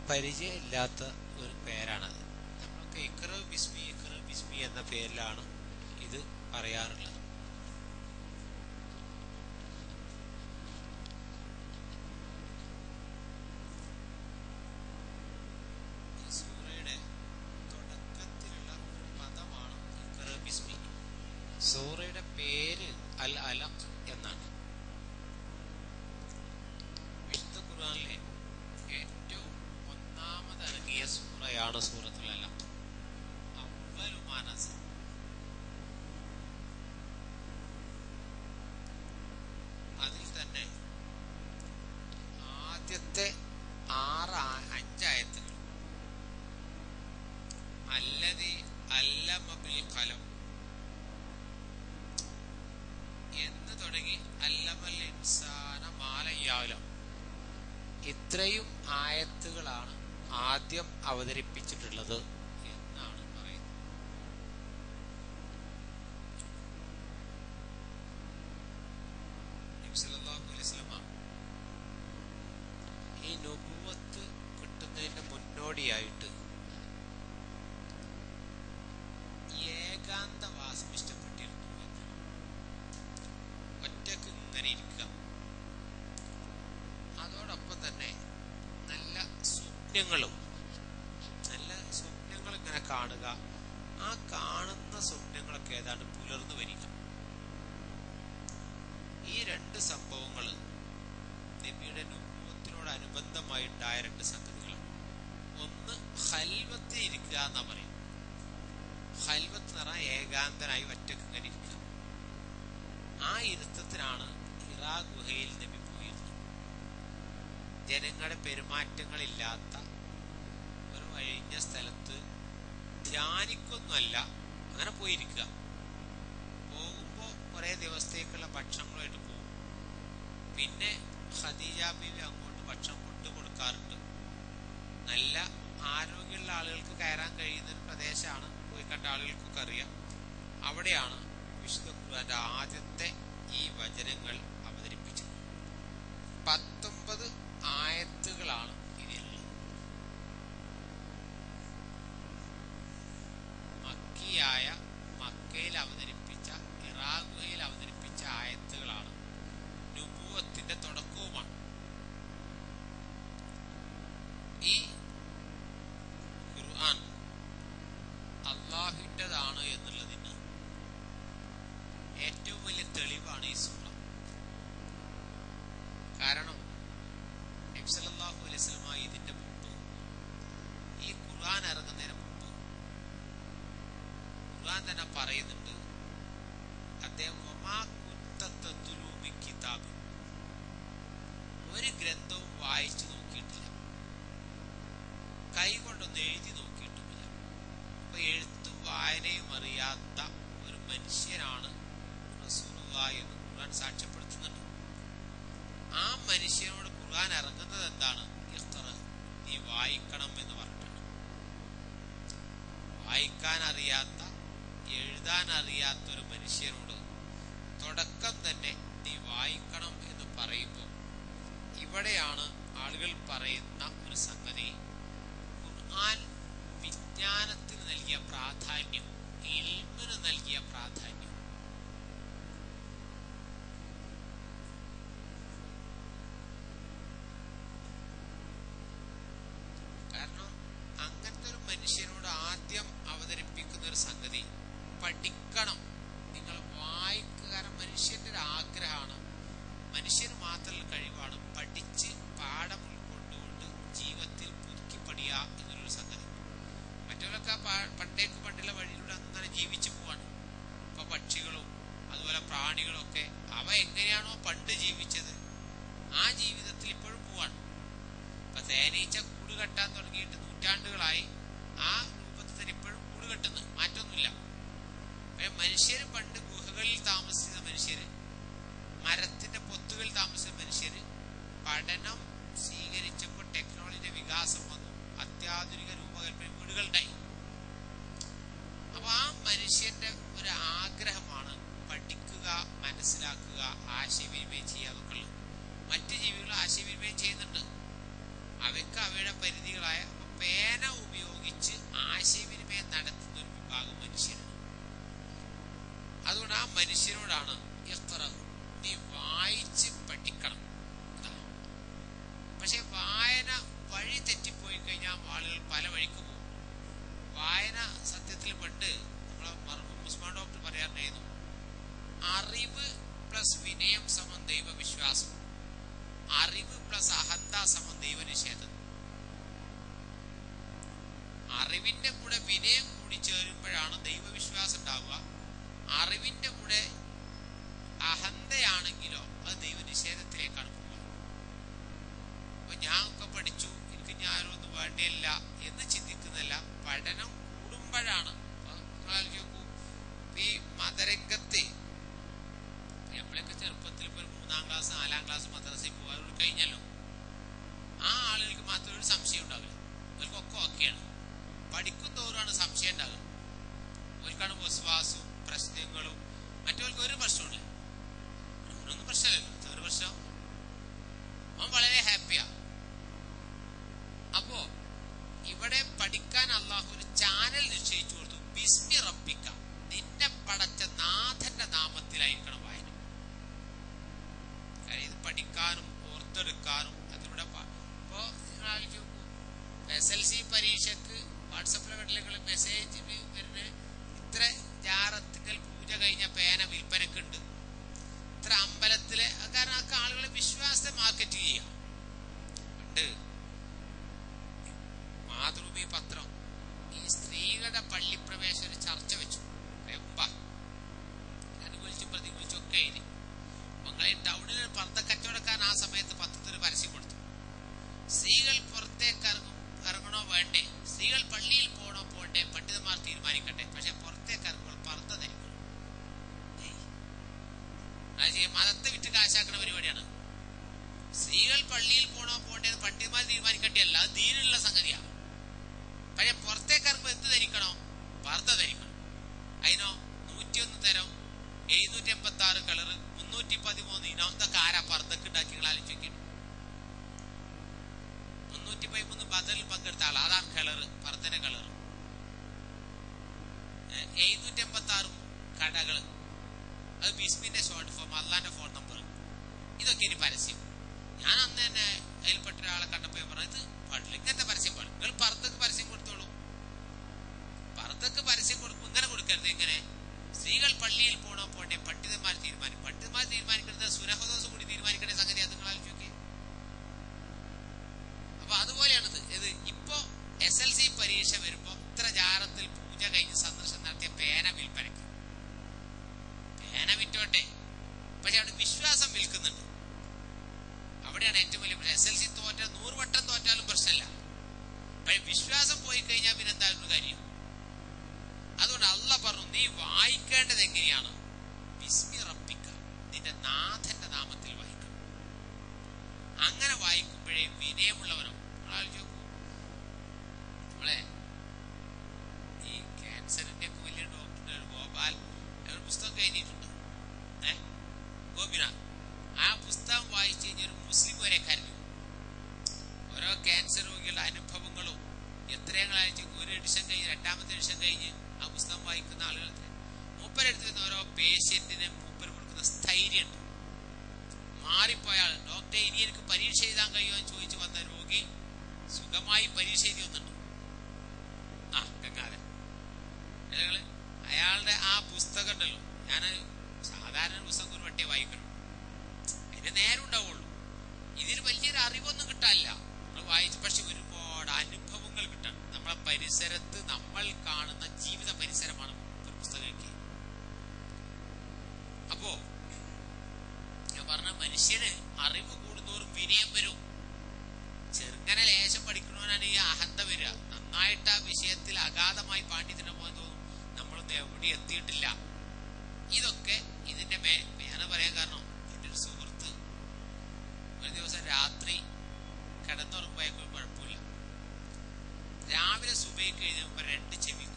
പരിചയമില്ലാത്ത ഒരു പേരാണത് നമ്മളൊക്കെ ഇക്ര ബിസ്മി ഇക്ര ബിസ്മി എന്ന പേരിലാണ് ഇത് പറയാറുള്ളത് ഈ സൂറയുടെ തുടക്കത്തിലുള്ള ഒരു പദമാണ് ഇക്ര ബിസ്മി സൂറയുടെ പേര് അൽ അലഖ് എന്നാണ് വിശുദ്ധ ഖുർആനിലെ ഏറ്റവും ഒന്നാമത് ഇറങ്ങിയ സൂറയാണ് സൂറത്തുൽ അലഖ് അവ്വലു മാ നസൽ. അതിൽ തന്നെ ആദ്യത്തെ ആറ് ആ- അഞ്ചായത്തുകൾ അല്ലതി അല്ലമ ബിൽ ഖലം എന്ന് തുടങ്ങി അല്ലമൽ ഇൻസാന മാലയാലം ഇത്രയും ആയത്തുകളാണ് ആദ്യം അവതരിപ്പിച്ചിട്ടുള്ളത് എന്നാണ് പറയുന്നത് നബി സല്ലല്ലാഹു അലൈഹി വസല്ലമ ഈ നുബുവത്ത് കിട്ടുന്നതിന് മുന്നോടിയായിട്ട് ഏകാന്തവാസം ഇഷ്ടപ്പെട്ടിരുന്നു എന്ന്. ഒറ്റക്ക് ഇങ്ങനെ ഇരിക്കുക അതോടൊപ്പം തന്നെ നല്ല സ്വപ്നങ്ങളും നല്ല സ്വപ്നങ്ങൾ ഇങ്ങനെ കാണുക ആ കാണുന്ന സ്വപ്നങ്ങളൊക്കെ ഏതാണ്ട് പുലർന്നു വരിക ഈ രണ്ട് സംഭവങ്ങൾ നബിയുടെ നുഭവത്തിനോടനുബന്ധമായി ഉണ്ടായ രണ്ട് സംഗതികളാണ് ഒന്ന് ഹൽവത്തിൽ ഇരിക്കുക എന്നാ പറയും ഹൽവത്ത് എന്ന് പറഞ്ഞാൽ ഏകാന്തനായി ഒറ്റക്ക് ഇങ്ങനെ ഇരിക്കുക ആ ഇരുത്തത്തിനാണ് ഇറാ ഗുഹയിൽ നബി പോയിരുന്നത് ജനങ്ങളുടെ പെരുമാറ്റങ്ങളില്ലാത്ത ഒരു ഒഴിഞ്ഞ സ്ഥലത്ത് ധ്യാനിക്കൊന്നുമല്ല അങ്ങനെ പോയിരിക്കുക പോകുമ്പോൾ കുറേ ദിവസത്തേക്കുള്ള ഭക്ഷണങ്ങളുമായിട്ട് പോകും പിന്നെ ഖദീജ ബീവി അങ്ങോട്ട് ഭക്ഷണം കൊണ്ടു കൊടുക്കാറുണ്ട് നല്ല ആരോഗ്യമുള്ള ആളുകൾക്ക് കയറാൻ കഴിയുന്ന ഒരു പ്രദേശമാണ് പോയി കണ്ട ആളുകൾക്കൊക്കെ അറിയാം അവിടെയാണ് വിശുദ്ധ ഖുർആന്റെ ആദ്യത്തെ ഈ വചനങ്ങൾ അവതരിപ്പിച്ചത് പത്തൊമ്പത് ആയത്തുകളാണ് ഇതിലുള്ളത് മക്കിയായ മക്കയിൽ അവതരിപ്പിച്ച ഇറാഖുഹയിൽ അവതരിപ്പിച്ച ആയത്തുകളാണ് നുബുവത്തിന്റെ തുടക്കവുമാണ് ഈ ഖുർആൻ അള്ളാഹുവിൻ്റെതാണ് എന്നുള്ളതിന് ഏറ്റവും വലിയ തെളിവാണ് ഈ സൂറ കാരണം നബ്സലല്ലാഹു അലൈഹി സ്വലമ ഇതിന്റെ മുമ്പ് ഈ ഖുർആൻ ഇറങ്ങുന്നതിന് മുമ്പ് ഖുർആൻ തന്നെ പറയുന്നുണ്ട് അദ്ദേഹം ഒമാ കുത്തത്തുലൂ മിൻ കിതാബിൻ. ഒരു ഗ്രന്ഥവും വായിച്ചു നോക്കിയിട്ടില്ല കൈ കൊണ്ടൊന്ന് എഴുതി നോക്കിയിട്ടുമില്ല അപ്പൊ എഴുത്തും വായനയും അറിയാത്ത ഒരു മനുഷ്യനാണ് റസൂലുള്ളാഹി എന്ന് ഖുർആൻ സാക്ഷ്യപ്പെടുത്തുന്നുണ്ട് ആ മനുഷ്യനോട് ഖുർആൻ ഇറങ്ങുന്നത് എന്താണ് ഇഖ്റ, നീ വായിക്കണം എന്ന് പറഞ്ഞിട്ടാണ് വായിക്കാൻ അറിയാത്ത എഴുതാൻ അറിയാത്ത ഒരു മനുഷ്യനോട് തുടക്കം തന്നെ നീ വായിക്കണം എന്ന് പറയുമ്പോൾ ഇവിടെയാണ് ആളുകൾ പറയുന്ന ഒരു സംഗതി ഖുർആൻ വിജ്ഞാനത്തിന് നൽകിയ പ്രാധാന്യം ഇൽമിന് നൽകിയ പ്രാധാന്യം കാരണം അങ്ങനത്തെ ഒരു മനുഷ്യനോട് ആദ്യം അവതരിപ്പിക്കുന്ന ഒരു സംഗതി പഠിക്കണം നിങ്ങൾ വായിക്കുക കാരണം മനുഷ്യന്റെ ഒരു ആഗ്രഹമാണ് മനുഷ്യന് മാത്രമുള്ള കഴിവാണ് പഠിച്ച് പാഠം ഉൾക്കൊണ്ടുകൊണ്ട് ജീവിതത്തിൽ പുതുക്കി പണിയുക എന്നുള്ളൊരു സംഗതി മറ്റവരൊക്കെ പ- പണ്ടേക്ക് പണ്ടുള്ള വഴിയിലൂടെ അങ്ങനെ ജീവിച്ചു പോവാണ് ഇപ്പൊ പക്ഷികളും അതുപോലെ പ്രാണികളും ഒക്കെ അവ എങ്ങനെയാണോ പണ്ട് ജീവിച്ചത് ആ ജീവിതത്തിൽ ഇപ്പോഴും പോവാണ് ഇപ്പൊ തേനീച്ച കൂട് കെട്ടാൻ തുടങ്ങിയിട്ട് നൂറ്റാണ്ടുകളായി ആ രൂപത്തിൽ തന്നെ ഇപ്പോഴും കൂട് കെട്ടുന്നു മാറ്റമൊന്നുമില്ല പക്ഷെ മനുഷ്യര് പണ്ട് ഗുഹകളിൽ താമസിച്ച മനുഷ്യര് മരത്തിന്റെ പൊത്തുകളിൽ താമസിച്ച മനുഷ്യര് പഠനം സ്വീകരിച്ചപ്പോൾ ടെക്നോളജിയുടെ വികാസം വന്നു അത്യാധുനിക രൂപകൽപ്പന വീടുകളുണ്ടായി അപ്പൊ ആ മനുഷ്യന്റെ ഒരു ആഗ്രഹമാണ് പഠിക്കുക മനസ്സിലാക്കുക ആശയവിനിമയം ചെയ്യുക എന്നൊക്കെ ഉള്ളത് മറ്റു ജീവികൾ ആശയവിനിമയം ചെയ്യുന്നുണ്ട് അവയ്ക്ക് അവയുടെ പരിധികളായ പേന ഉപയോഗിച്ച് ആശയവിനിമയം നടത്തുന്ന ഒരു വിഭാഗം മനുഷ്യരാണ് അതുകൊണ്ട് ആ മനുഷ്യനോടാണ് ഇഖ്റ നീ വായിച്ച് പഠിക്കണം ഇതാ. പക്ഷെ വായന വഴി തെറ്റിപ്പോയി കഴിഞ്ഞാൽ ആളുകൾ പല വഴിക്ക് പോകും വായന സത്യത്തിൽ പണ്ട് നമ്മളെ മർഹൂം ഉസ്മാൻ ഡോക്ടർ പറയാറുണ്ടായിരുന്നു അറിവ് പ്ലസ് വിനയം സമം ദൈവവിശ്വാസം അറിവ് പ്ലസ് അഹന്ത സമം ദൈവനിഷേധം അറിവിന്റെ കൂടെ വിനയം കൂടി ചേരുമ്പോഴാണ് ദൈവവിശ്വാസം ഉണ്ടാവുക അറിവിന്റെ കൂടെ അഹന്തയാണെങ്കിലോ അത് ദൈവനിഷേധത്തിലേക്കാണ് പോവുക അപ്പൊ ഞാൻ ഒക്കെ പഠിച്ചു എനിക്ക് ഞാനൊന്നും വേണ്ടിയില്ല എന്ന് ചിന്തിക്കുന്നില്ല പഠനം കൂടുമ്പോഴാണ് അപ്പൊ നിങ്ങൾ ആലോചിച്ച് നോക്കൂ ഇപ്പൊ ഈ മതരംഗത്തെ നമ്മളൊക്കെ ചെറുപ്പത്തിൽ ഇപ്പൊ ഒരു മൂന്നാം ക്ലാസ് നാലാം ക്ലാസ് മദ്രസയിൽ പോകാൻ കഴിഞ്ഞല്ലോ ആ ആളുകൾക്ക് മാത്രമേ ഒരു സംശയം ഉണ്ടാവില്ല അവർക്കൊക്കെ ഓക്കെയാണ് പഠിക്കും തോറുമാണ് സംശയം ഉണ്ടാകുക അവർക്കാണ് വിശ്വാസവും പ്രശ്നങ്ങളും മറ്റവർക്ക് ഒരു പ്രശ്നമില്ല അവനൊന്നും പ്രശ്നമില്ലല്ലോ എന്താ ഒരു പ്രശ്നം അവൻ വളരെ ഹാപ്പിയാ അപ്പോ ഇവിടെ പഠിക്കാൻ അള്ളാഹു ഒരു ചാനൽ നിശ്ചയിച്ചു കൊടുത്തു ബിസ്മി റബ്ബിക്ക നിന്നെ പടച്ച നാഥന്റെ നാമത്തിലായിരിക്കണം വായന കാര്യം ഇത് പഠിക്കാനും ഓർത്തെടുക്കാനും അതിലൂടെ പ- ഇപ്പോ നിങ്ങൾ ആലോചിച്ച് നോക്കൂ എസ് എൽ സി പരീക്ഷക്ക് വാട്സപ്പിലെ കണ്ടില്ലെങ്കിൽ മെസ്സേജ് വരുന്ന ഇത്ര ജാറത്തിങ്കൽ പൂജ കഴിഞ്ഞ പേന വിൽപ്പനക്കുണ്ട് ഇത്ര അമ്പലത്തിലെ കാരണം ആ ആളുകളെ വിശ്വാസത്തെ മാർക്കറ്റ് ചെയ്യാം ഉണ്ട് മാതൃഭൂമി പത്രം ഈ സ്ത്രീകളുടെ പള്ളിപ്രവേശന ഒരു ചർച്ച വെച്ചു വെമ്പ അനുകൂലിച്ചും പ്രതികൂലിച്ചും ഒക്കെ എഴുതി മങ്ങളെ ടൗണിൽ ഒരു പർദ്ദ കച്ചവടക്കാരൻ ആ സമയത്ത് പത്രത്തിൽ പരസ്യം കൊടുത്തു സ്ത്രീകൾ പുറത്തേക്ക് ഇറങ്ങും ഇറങ്ങണോ വേണ്ടേ സ്ത്രീകൾ പള്ളിയിൽ പോകണോ പോണ്ടേ പണ്ഡിതന്മാർ തീരുമാനിക്കട്ടെ പക്ഷെ പുറത്തേക്ക് ഇറങ്ങുമ്പോൾ പർദ്ദ ധരിക്കണം ഏയ്. അത് ചെയ്യ- മതത്തെ വിറ്റ് കാശാക്കുന്ന പരിപാടിയാണ് സ്ത്രീകൾ പള്ളിയിൽ പോണോ പോണ്ടേ എന്ന് പണ്ഡിതന്മാർ തീരുമാനിക്കട്ടെയല്ല അത് ദീനുള്ള സംഗതിയാണ് പക്ഷെ പുറത്തേക്ക് ഇറങ്ങുമ്പോൾ എന്ത് ധരിക്കണോ പർദ്ദ ധരിക്കണം അതിനോ നൂറ്റിയൊന്ന് തരം എഴുന്നൂറ്റി എൺപത്തി ആറ് കളറ് മുന്നൂറ്റി പതിമൂന്ന് ഇനോ ഇതൊക്കെ ആരാ പർദ്ദക്ക് ഉണ്ടാക്കി നിങ്ങൾ ആലോചിക്കുന്നു മുന്നൂറ്റി പതിമൂന്ന് ബദലിൽ പങ്കെടുത്ത ആൾ അതാണ് കളറ് പർദ്ദന്റെ കളറ് എഴുന്നൂറ്റി എൺപത്തി ആറ് കടകള് അത് ബിസ്മിന്റെ ഷോർട്ട് ഫോം അള്ളാന്റെ ഫോൺ നമ്പർ ഇതൊക്കെ ഇനി പരസ്യം ഞാൻ അന്ന് തന്നെ അതിൽപ്പെട്ട ഒരാളെ കണ്ടപ്പോ ഞാൻ പറഞ്ഞു ഇത് പാടില്ല ഇങ്ങനത്തെ പരസ്യം പാടില്ല നിങ്ങൾ പർദ്ദക്ക് പരസ്യം കൊടുത്തോളൂ പർദ്ദക്ക് പരസ്യം കൊടുക്കും ഇങ്ങനെ കൊടുക്കരുത് ഇങ്ങനെ സ്ത്രീകൾ പള്ളിയിൽ പോണോ പോണ്ടേ പണ്ഡിതന്മാർ തീരുമാനിക്കും പണ്ഡിതന്മാർ തീരുമാനിക്കുന്നത് സുരഹദോസ് കൂടി തീരുമാനിക്കേണ്ട സംഗതി അത് നിങ്ങൾ ആലോചിക്കേ അപ്പൊ അതുപോലെയാണിത് ഇത് ഇപ്പോ എസ് എൽ സി പരീക്ഷ വരുമ്പോ ഇത്ര ജാറത്തിൽ പൂജ കഴിഞ്ഞ് സന്ദർശനം നടത്തിയ പേന വിൽപ്പനയ്ക്ക് പേന വിറ്റോട്ടെ പക്ഷെ അവിടെ വിശ്വാസം വിൽക്കുന്നുണ്ട് അവിടെയാണ് ഏറ്റവും വലിയ പ്രശ്നം എസ് എൽ സി തോറ്റ നൂറ് വട്ടം തോറ്റാലും പ്രശ്നമില്ല പക്ഷെ വിശ്വാസം പോയി കഴിഞ്ഞാൽ പിന്നെ എന്തായിരുന്നു കാര്യം അതുകൊണ്ട് അല്ല പറഞ്ഞു നീ വായിക്കേണ്ടത് എങ്ങനെയാണ് ബിസ്മി റബ്ബിക്ക നിന്റെ നാഥന്റെ നാമത്തിൽ വായിക്കണം അങ്ങനെ വായിക്കുമ്പോഴേ വിനയമുള്ളവനോ നിങ്ങൾ ആലോചിച്ച് നോക്കൂ നമ്മളെ ഈ ക്യാൻസറിന്റെ ഒക്കെ വലിയ ഡോക്ടർ ഗോപാൽ ഒരു പുസ്തകം കഴിഞ്ഞിട്ടുണ്ട് ഏ ഗോപിനാഥ് ആ പുസ്തകം വായിച്ചു കഴിഞ്ഞ ഒരു മുസ്ലിം വരെ കരഞ്ഞു ഓരോ ക്യാൻസർ രോഗികളുടെ അനുഭവങ്ങളും എത്രയങ്ങളാഴ്ച ഒരു എഡിഷൻ കഴിഞ്ഞ് രണ്ടാമത്തെ എഡിഷൻ കഴിഞ്ഞ് ആ പുസ്തകം വായിക്കുന്ന ആളുകൾക്ക് മൂപ്പരെടുത്ത് വരുന്ന ഓരോ പേഷ്യന്റിന് മൂപ്പർ കൊടുക്കുന്ന സ്ഥൈര്യമുണ്ട് മാറിപ്പോയാൽ ഡോക്ടറെ ഇനി എനിക്ക് പരീക്ഷ എഴുതാൻ കഴിയുമോ എന്ന് ചോദിച്ചു വന്ന രോഗി സുഖമായി പരീക്ഷ എഴുതിയൊന്നുണ്ട് ആ ഗംഗാധരൻ നിങ്ങള് അയാളുടെ ആ പുസ്തകം ഉണ്ടല്ലോ ഞാൻ സാധാരണ ഒരു പുസ്തകം ഒരു വട്ടിയെ വായിക്കണം അതിന് നേരം ഉണ്ടാവുള്ളൂ ഇതിന് വലിയൊരു അറിവൊന്നും കിട്ടാനില്ല നമ്മൾ വായിച്ച് പക്ഷെ ഒരുപാട് അനുഭവങ്ങൾ കിട്ടാൻ നമ്മളെ പരിസരത്ത് നമ്മൾ കാണുന്ന ജീവിത പരിസരമാണ് ഒരു പുസ്തകമൊക്കെ അപ്പോ ഞാൻ പറഞ്ഞ മനുഷ്യന് അറിവ് കൂടുന്നോറും വിനയം വരും ചെറുങ്ങനെ ലേശം പഠിക്കണവനാണ് ഈ അഹന്ത വരിക നന്നായിട്ട് ആ വിഷയത്തിൽ അഗാധമായി പാണ്ഡിത്യനെ പോകാൻ തോന്നും നമ്മളൊന്നും എവിടെ എത്തിയിട്ടില്ല ഇതൊക്കെ ഇതിന്റെ മേ ഞാൻ പറയാൻ കാരണം എന്റെ ഒരു സുഹൃത്ത് ഒരു ദിവസം രാത്രി കിടന്നുറങ്ങുമ്പോൾ കുഴപ്പമില്ല രാവിലെ സുബൈക്ക് കഴിഞ്ഞപ്പോ രണ്ട് ചെവിക്കുകൾ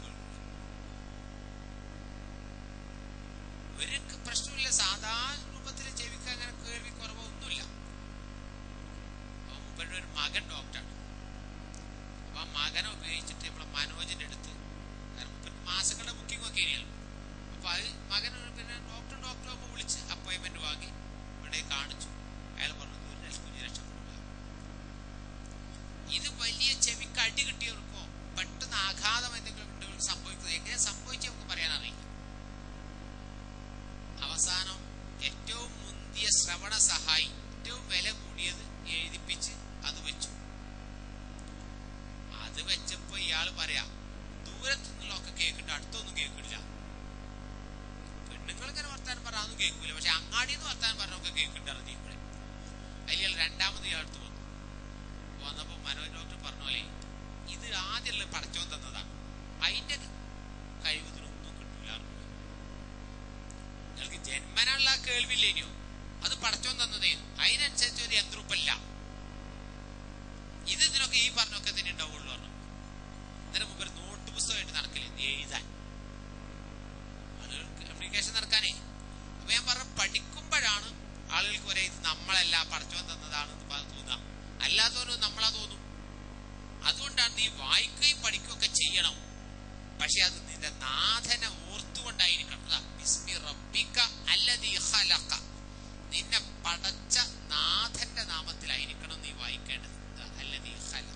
ഒരു പ്രശ്നമില്ല സാധാരണ രൂപത്തിൽ ചെവിക്ക് അങ്ങനെ കേൾവി കുറവൊന്നുമില്ല അപ്പൊ മൂപ്പരുടെ ഒരു മകൻ ഡോക്ടറാണ് അപ്പൊ ആ മകനെ ഉപയോഗിച്ചിട്ട് നമ്മളെ മനോജിന്റെ അടുത്ത് കാരണം മൂപ്പര് മാസങ്ങളുടെ ബുക്കിംഗ് ഒക്കെ ഇനിയല്ലോ അപ്പൊ അത് മകൻ പിന്നെ ഡോക്ടർ ഡോക്ടറെ ഒക്കെ വിളിച്ച് അപ്പോയിന്റ്മെന്റ് വാങ്ങി ഇവിടെ കാണിച്ചു അയാൾ പറഞ്ഞു ഒരു ലക്ഷം കുഞ്ഞ് രക്ഷപ്പെടില്ല ഇത് വലിയ ചെവിക്ക് അടി കിട്ടിയവർക്കോ പെട്ടെന്ന് ആഘാതം എന്തെങ്കിലും ഉണ്ടെങ്കിൽ സംഭവിക്കുന്നത് എങ്ങനെ സംഭവിച്ചു നമുക്ക് പറയാൻ അറിയില്ല അവസാനം ഏറ്റവും മുന്തിയ ശ്രവണ സഹായി ഏറ്റവും വില കൂടിയത് എഴുതിപ്പിച്ച് അത് വെച്ചു അത് വെച്ചപ്പോ ഇയാള് പറയാ ദൂരത്തു നിന്നുള്ളൊക്കെ കേൾക്കുന്നുണ്ട് അടുത്തൊന്നും കേൾക്കില്ല പെണ്ണുങ്ങൾ ഇങ്ങനെ വർത്താനം പറഞ്ഞാൽ അതൊന്നും കേൾക്കൂല പക്ഷെ അങ്ങാടിന്ന് വർത്താനം പറഞ്ഞൊക്കെ കേൾക്കുന്നുണ്ട് അറിഞ്ഞു ഇവിടെ അതിൽ രണ്ടാമത് ഇയാൾ അടുത്ത് വന്നു വന്നപ്പോ മനോജ് ഡോക്ടർ പറഞ്ഞ പോലെ ഇത് ആദ്യമുള്ള പടച്ചോൻ തന്നതാണ് അതിന്റെ കഴിവതിനൊന്നും കിട്ടൂല നിങ്ങൾക്ക് ജന്മനുള്ള കേൾവില്ലേനോ അത് പടച്ചോൻ തന്നതേ അതിനനുസരിച്ച് ഒരു യന്ത്രൂപ്പല്ല ഇത് ഇതിനൊക്കെ ഈ പറഞ്ഞൊക്കെ തന്നെ ഉണ്ടാവുള്ളൂ പറഞ്ഞു ഇതിന് മുമ്പ് ഒരു നോട്ട് പുസ്തകമായിട്ട് നടക്കില്ല നീ എഴുതാൻ ആളുകൾക്ക് കമ്മ്യൂണിക്കേഷൻ നടക്കാനേ അപ്പൊ ഞാൻ പറഞ്ഞു പഠിക്കുമ്പോഴാണ് ആളുകൾക്ക് ഒരേ ഇത് നമ്മളല്ല പടച്ചോൻ തന്നതാണെന്ന് പറഞ്ഞ് തോന്നാം അല്ലാത്തവരും നമ്മളാ തോന്നും അതുകൊണ്ടാണ് നീ വായിക്കുകയും പഠിക്കുകയൊക്കെ ചെയ്യണം പക്ഷെ അത് നിന്റെ നാഥനെ ഓർത്തുകൊണ്ടായിരിക്കണം അതാ, ബിസ്മി റബ്ബിക അല്ലദീ ഖലഖ. നിന്നെ പടച്ച നാഥന്റെ നാമത്തിലായിരിക്കണം നീ വായിക്കേണ്ടത് അതാ, അല്ലദീ ഖലഖ.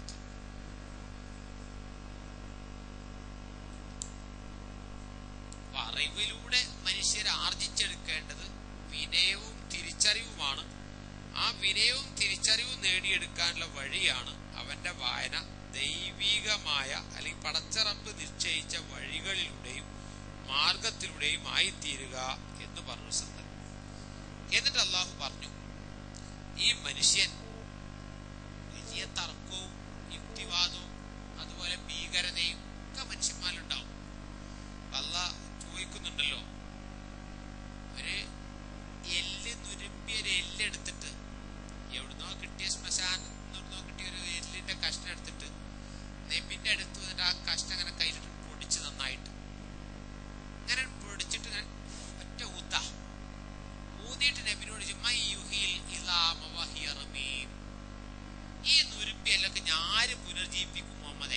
അപ്പൊ അറിവിലൂടെ മനുഷ്യർ ആർജിച്ചെടുക്കേണ്ടത് വിനയവും തിരിച്ചറിവുമാണ് ആ വിനയവും തിരിച്ചറിവും നേടിയെടുക്കാനുള്ള വഴിയാണ് അവന്റെ വായന ദൈവികമായ അല്ലെങ്കിൽ പടച്ചറപ്പ് നിശ്ചയിച്ച വഴികളിലൂടെയും മാർഗത്തിലൂടെയും ആയിത്തീരുക എന്ന് പറഞ്ഞു സന്ദർഭം എന്നിട്ട് അള്ളാഹു പറഞ്ഞു ഈ മനുഷ്യൻ വലിയ തർക്കവും യുക്തിവാദവും അതുപോലെ ഭീകരതയും ഒക്കെ മനുഷ്യന്മാരുണ്ടാവും അല്ല ചോദിക്കുന്നുണ്ടല്ലോ ഒരു എല്ല് നുരുമ്പിയ ഒരു എല്ല് എടുത്തിട്ട് എവിടുന്നോ കിട്ടിയ ശ്മശാനം എവിടുന്നോ കിട്ടിയ ഒരു എല്ലിന്റെ കഷ്ണം എടുത്തിട്ട് നെബിന്റെ അടുത്ത് വന്നിട്ട് ആ കഷ്ണം അങ്ങനെ കയ്യിലിട്ട് പൊടിച്ച് നന്നായിട്ട് ഇങ്ങനെ പൊടിച്ചിട്ട് ഇങ്ങനെ ഒറ്റ ഊത്ത ഊതിയിട്ട് നബിനോട് ചോദിച്ചു, "മൻ യുഹീൽ ഇളാമ വഹിയ റമീം?" ഈ നുരുമ്പിയല്ലൊക്കെ ഞാര് പുനർജീവിപ്പിക്കും മുഹമ്മദേ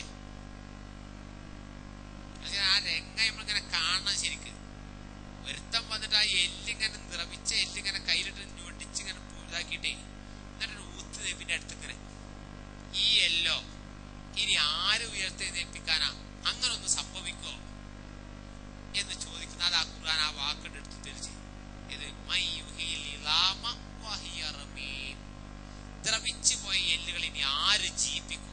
പക്ഷെ ആ രംഗം നമ്മളിങ്ങനെ കാണണം ശരിക്ക് ഒരുത്തം വന്നിട്ട് ആ എല്ലിങ്ങനെ നിറവിച്ച എല്ലിങ്ങനെ കയ്യിലിട്ട് ഞൊടിച്ച് ഇങ്ങനെ ഇതാക്കിയിട്ടേ എന്നിട്ട് ഊത്ത് നെബിന്റെ അടുത്ത് ഇങ്ങനെ ഈ എല്ലോ ഇനി ആര് ഉയർത്തെഴുന്നേൽപ്പിക്കാനാ അങ്ങനെ ഒന്ന് സംഭവിക്കോ എന്ന് ചോദിക്കുന്ന അത് ആ ഖുർആൻ ആ വാക്കിന്റെ അടുത്ത് തിരിച്ച് ഇത് മയ്യുഹിൽ ഇളാമ വഹിയ റമീം. ദ്രവിച്ചു പോയ എല്ലുകൾ ഇനി ആര് ജീവിപ്പിക്കും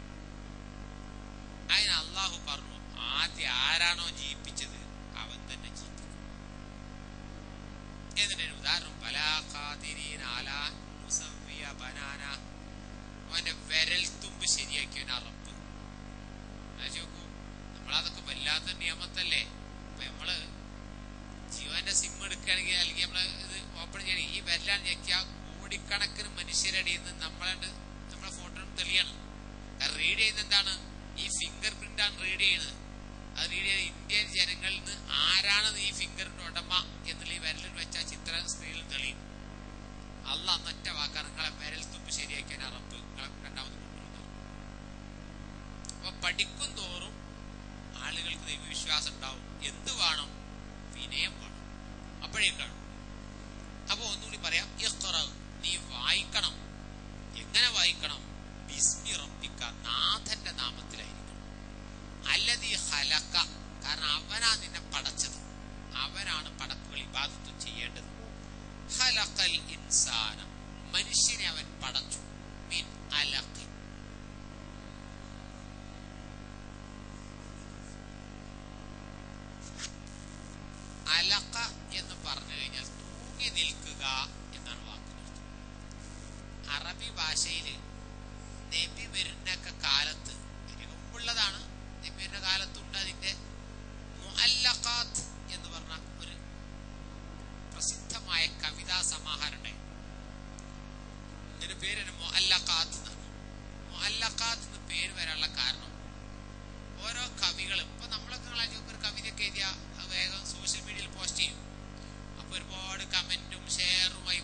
അതിന് അള്ളാഹു പറഞ്ഞു ആദ്യം ആരാണോ ജീവിപ്പിച്ചത് അവൻ തന്നെ ജീവിപ്പിക്കും എന്നിട്ട് ഒരു ഉദാഹരണം ബലാ ഖാദിരീന അലാ മുസവ്വിയ ബനാന അവന്റെ വിരൽ തുമ്പ് ശരിയാക്കിയവൻ ആ റബ്ബ് ആലോചിച്ച് നോക്കൂ നമ്മളതൊക്കെ വല്ലാത്ത നിയമത്തല്ലേ ഇപ്പൊ നമ്മള് ജീവന്റെ സിം എടുക്കുകയാണെങ്കിൽ അല്ലെങ്കിൽ നമ്മള് ഇത് ഓപ്പൺ ചെയ്യണമെങ്കിൽ ഈ വിരലാണ് ഞെക്കിയ കോടിക്കണക്കിന് മനുഷ്യരടിയിൽ നിന്ന് നമ്മളെ നമ്മളെ ഫോട്ടോ തെളിയണം കാരണം റീഡ് ചെയ്യുന്നത് എന്താണ് ഈ ഫിംഗർ പ്രിന്റ് ആണ് റീഡ് ചെയ്യുന്നത് അത് റീഡ് ചെയ്ത് ഇന്ത്യൻ ജനങ്ങളിൽ നിന്ന് ആരാണ് ഈ ഫിംഗറിന്റെ ഉടമ എന്നുള്ള ഈ വിരലിൽ വെച്ച ചിത്ര സ്ക്രീനിൽ തെളിയും അല്ല അന്നൊറ്റ വാക്കാണ് നിങ്ങളെ വിരൽ തുമ്പ് ശരിയാക്കിയാൻ അറബ് നിങ്ങളെ രണ്ടാമത് കൊണ്ടുവന്നു അപ്പൊ പഠിക്കും തോറും ആളുകൾക്ക് ദൈവവിശ്വാസം ഉണ്ടാവും എന്ത് വേണം വിനയം വേണം അപ്പോഴേക്കാണ് അപ്പൊ ഒന്നുകൂടി പറയാം ഇഖ്റ, നീ വായിക്കണം എങ്ങനെ വായിക്കണം ബിസ്മി റബ്ബിക്ക നാഥന്റെ നാമത്തിലായിരിക്കണം അല്ലതീ ഹലക്ക കാരണം അവനാ നിന്നെ പടച്ചത് അവനാണ് പടപ്പുകൾ ഇബാദത്തും ചെയ്യേണ്ടത് ഖലഖൽ ഇൻസാന മനുഷ്യനെ അവൻ പടച്ചു മിൻ അലഖിൻ അലക്ക എന്ന് പറഞ്ഞു കഴിഞ്ഞാൽ തൂങ്ങി നിൽക്കുക എന്നാണ് വാക്കിനർത്ഥം അറബി ഭാഷയില് നബി വരുന്നൊക്കെ കാലത്ത് ഇതിന് മുമ്പുള്ളതാണ് നബി വരുന്ന കാലത്തുണ്ട് അതിന്റെ മുഅല്ലഖാത്ത് എന്ന് പറഞ്ഞ ഒരു പ്രസിദ്ധമായ കവിതാ സമാഹാരം ഉണ്ടായി ഇതിന്റെ പേര് മുഅല്ലഖാത്ത് എന്നാണ് മുഅല്ലഖാത്ത് എന്ന് പേര് വരാനുള്ള കാരണം ഓരോ കവികളും ഇപ്പൊ നമ്മളൊക്കെ നിങ്ങളാ ഒരു കവിതയൊക്കെ എഴുതിയ അത് വേഗം സോഷ്യൽ മീഡിയയിൽ പോസ്റ്റ് ചെയ്യും അപ്പൊ ഒരുപാട് കമന്റും ഷെയറുമായി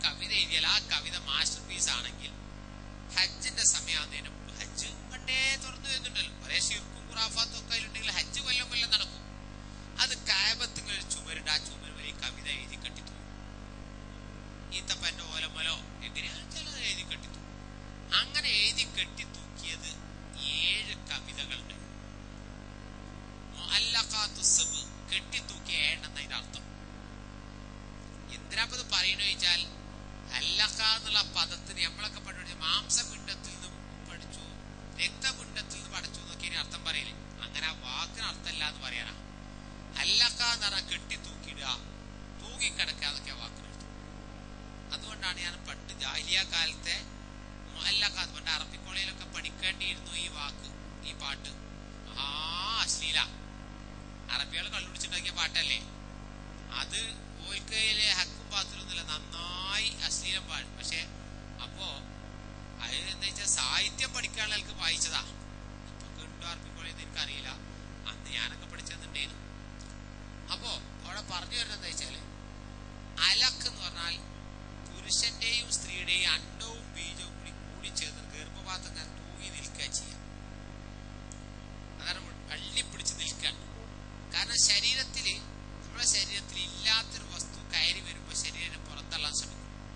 കവിത എഴുതിയാൽ ആ കവിത മാസ്റ്റർ പീസ് ആണെങ്കിൽ ഹജ്ജിന്റെ സമയമാകുന്നതിന് മുമ്പ് ഹജ്ജ് പണ്ടേ തുറന്നു വരുന്നുണ്ടല്ലോ കുറെ ഷിർക്കും ഖുറാഫാത്തും ഒക്കെ അതിലുണ്ടെങ്കിൽ ഹജ്ജ് കൊല്ലം കൊല്ലം നടക്കും അത് കായബത്തിങ്ങനെ ഒരു ചുമരുണ്ട് ആ ചുമര് വരെ ഈ കവിത എഴുതി കെട്ടിത്തു ഈത്തപ്പന്റെ ഓലമലോ എങ്ങനെയാണെന്ന് വെച്ചാൽ അത് എഴുതി കെട്ടിത്തു അങ്ങനെ എഴുതി കെട്ടിത്തൂക്കിയത് ഏഴ് കവിതകളുണ്ട് മുഅല്ലഖാത്തു സബ് കെട്ടിത്തൂക്കിയ ഏഴെണ്ണം അതിന്റെ അർത്ഥം എന്തിനാപ്പത് പറയുന്നു ചോദിച്ചാൽ അല്ലഖ എന്നുള്ള പദത്തിന് നമ്മളൊക്കെ പഠിച്ചു മാംസപിണ്ഡത്തിൽ നിന്ന് പഠിച്ചു രക്തപിണ്ഡത്തിൽ നിന്ന് പഠിച്ചു എന്നൊക്കെ ഇനി അർത്ഥം പറയില്ലേ അങ്ങനെ ആ വാക്കിന് അർത്ഥമല്ല എന്ന് പറയാനാ അല്ലഖ എന്ന് പറഞ്ഞാൽ കെട്ടി തൂക്കിയിടുക തൂങ്ങിക്കിടക്കുക എന്നൊക്കെ വാക്കിന് അർത്ഥം അതുകൊണ്ടാണ് ഞാൻ പണ്ട് ജാഹിലിയ കാലത്തെ അല്ലഖ പണ്ട് അറബി കോളേജിലൊക്കെ പഠിക്കേണ്ടിയിരുന്നു ഈ വാക്ക് ഈ പാട്ട് ആ അശ്ലീല അറബികൾ കള്ളുപിടിച്ചുണ്ടാക്കിയ പാട്ടല്ലേ അത് ഓൽക്കയിലെ ഹക്കും പാത്രമൊന്നുമില്ല നന്നായി അശ്ലീലം പാടും പക്ഷെ അപ്പോ അത് എന്താ വെച്ചാൽ സാഹിത്യം പഠിക്കാനുള്ള ആൾക്ക് വായിച്ചതാ ഇപ്പൊ കിണ്ടോ അർപ്പിക്കോളെന്ന് എനിക്കറിയില്ല അന്ന് ഞാനൊക്കെ പഠിച്ചെന്നുണ്ടായിരുന്നു അപ്പോ അവിടെ പറഞ്ഞു വരുന്നത് എന്താ വെച്ചാല് അലക്ക് എന്ന് പറഞ്ഞാൽ പുരുഷന്റെയും സ്ത്രീയുടെയും അണ്ടവും ബീജവും കൂടി കൂടി ചേർന്ന് ഗർഭപാത്രം ഇങ്ങനെ തൂങ്ങി നിൽക്കുക ചെയ്യാം അതാണ് അള്ളിപ്പിടിച്ച് നിൽക്കാൻ കാരണം ശരീരത്തില് നമ്മുടെ ശരീരത്തിൽ ഇല്ലാത്തൊരു വസ്തു കയറി വരുമ്പോൾ ശരീരം പുറത്തള്ളാൻ ശ്രമിക്കും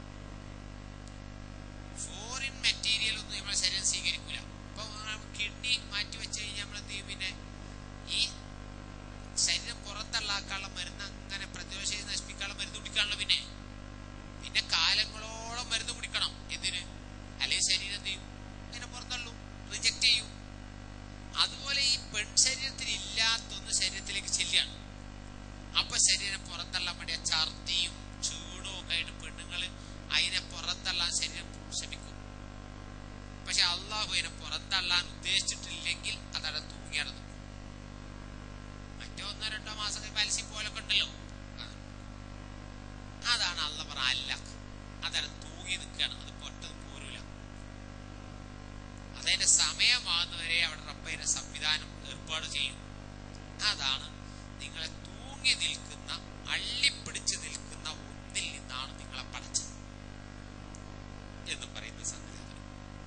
ഫോറിൻ മെറ്റീരിയൽ ഒന്നും നമ്മുടെ ശരീരം സ്വീകരിക്കൂല ഇപ്പൊ കിഡ്നി മാറ്റി വെച്ച് കഴിഞ്ഞാൽ നമ്മൾ എന്ത് ചെയ്യും പിന്നെ ഈ ശരീരം പുറത്തള്ളാക്കാനുള്ള മരുന്ന് അങ്ങനെ പ്രതിരോധ ശക്തി നശിപ്പിക്കാനുള്ള മരുന്ന് കുടിക്കാനുള്ള പിന്നെ പിന്നെ കാലങ്ങളോളം മരുന്ന് കുടിക്കണം എന്തിന് അല്ലെങ്കിൽ ശരീരം എന്ത് ചെയ്യും അങ്ങനെ പുറത്തള്ളൂ റിജക്ട് ചെയ്യും അതുപോലെ ഈ പെൺ ശരീരത്തിൽ ഇല്ലാത്തൊന്ന് ശരീരത്തിലേക്ക് ചെല്ലുകയാണ് അപ്പൊ ശരീരം പുറത്തള്ളാൻ വേണ്ടി ആ ഛർദിയും ചൂടും ഒക്കെ ആയിട്ട് പെണ്ണുങ്ങള് അതിനെ പുറത്തള്ളാൻ ശരീരം ശ്രമിക്കും പക്ഷെ അള്ളാഹു അതിനെ പുറത്തള്ളാൻ ഉദ്ദേശിച്ചിട്ടില്ലെങ്കിൽ അതവിടെ തൂങ്ങിയിറങ്ങും മറ്റോ ഒന്നോ രണ്ടോ മാസം കഴിയുമ്പോൾ അലസി പോലൊക്കെ ഉണ്ടല്ലോ അത്. അതാണ് അള്ള പറ അല്ല അതവിടെ തൂങ്ങി നിൽക്കുകയാണ് അത് പൊട്ടത് പോരൂല അതിന്റെ സമയമാകുന്നവരെ അവിടെ റബ്ബയുടെ സംവിധാനം ഏർപ്പാട് ചെയ്യും അതാണ് നിങ്ങളെ തൂങ്ങി നിൽക്കുന്ന അള്ളിപ്പിടിച്ച് നിൽക്കുന്ന ഒന്നിൽ നിന്നാണ് നിങ്ങളെ പഠിച്ചത് എന്ന് പറയുന്ന സംഗതി അതാണ്.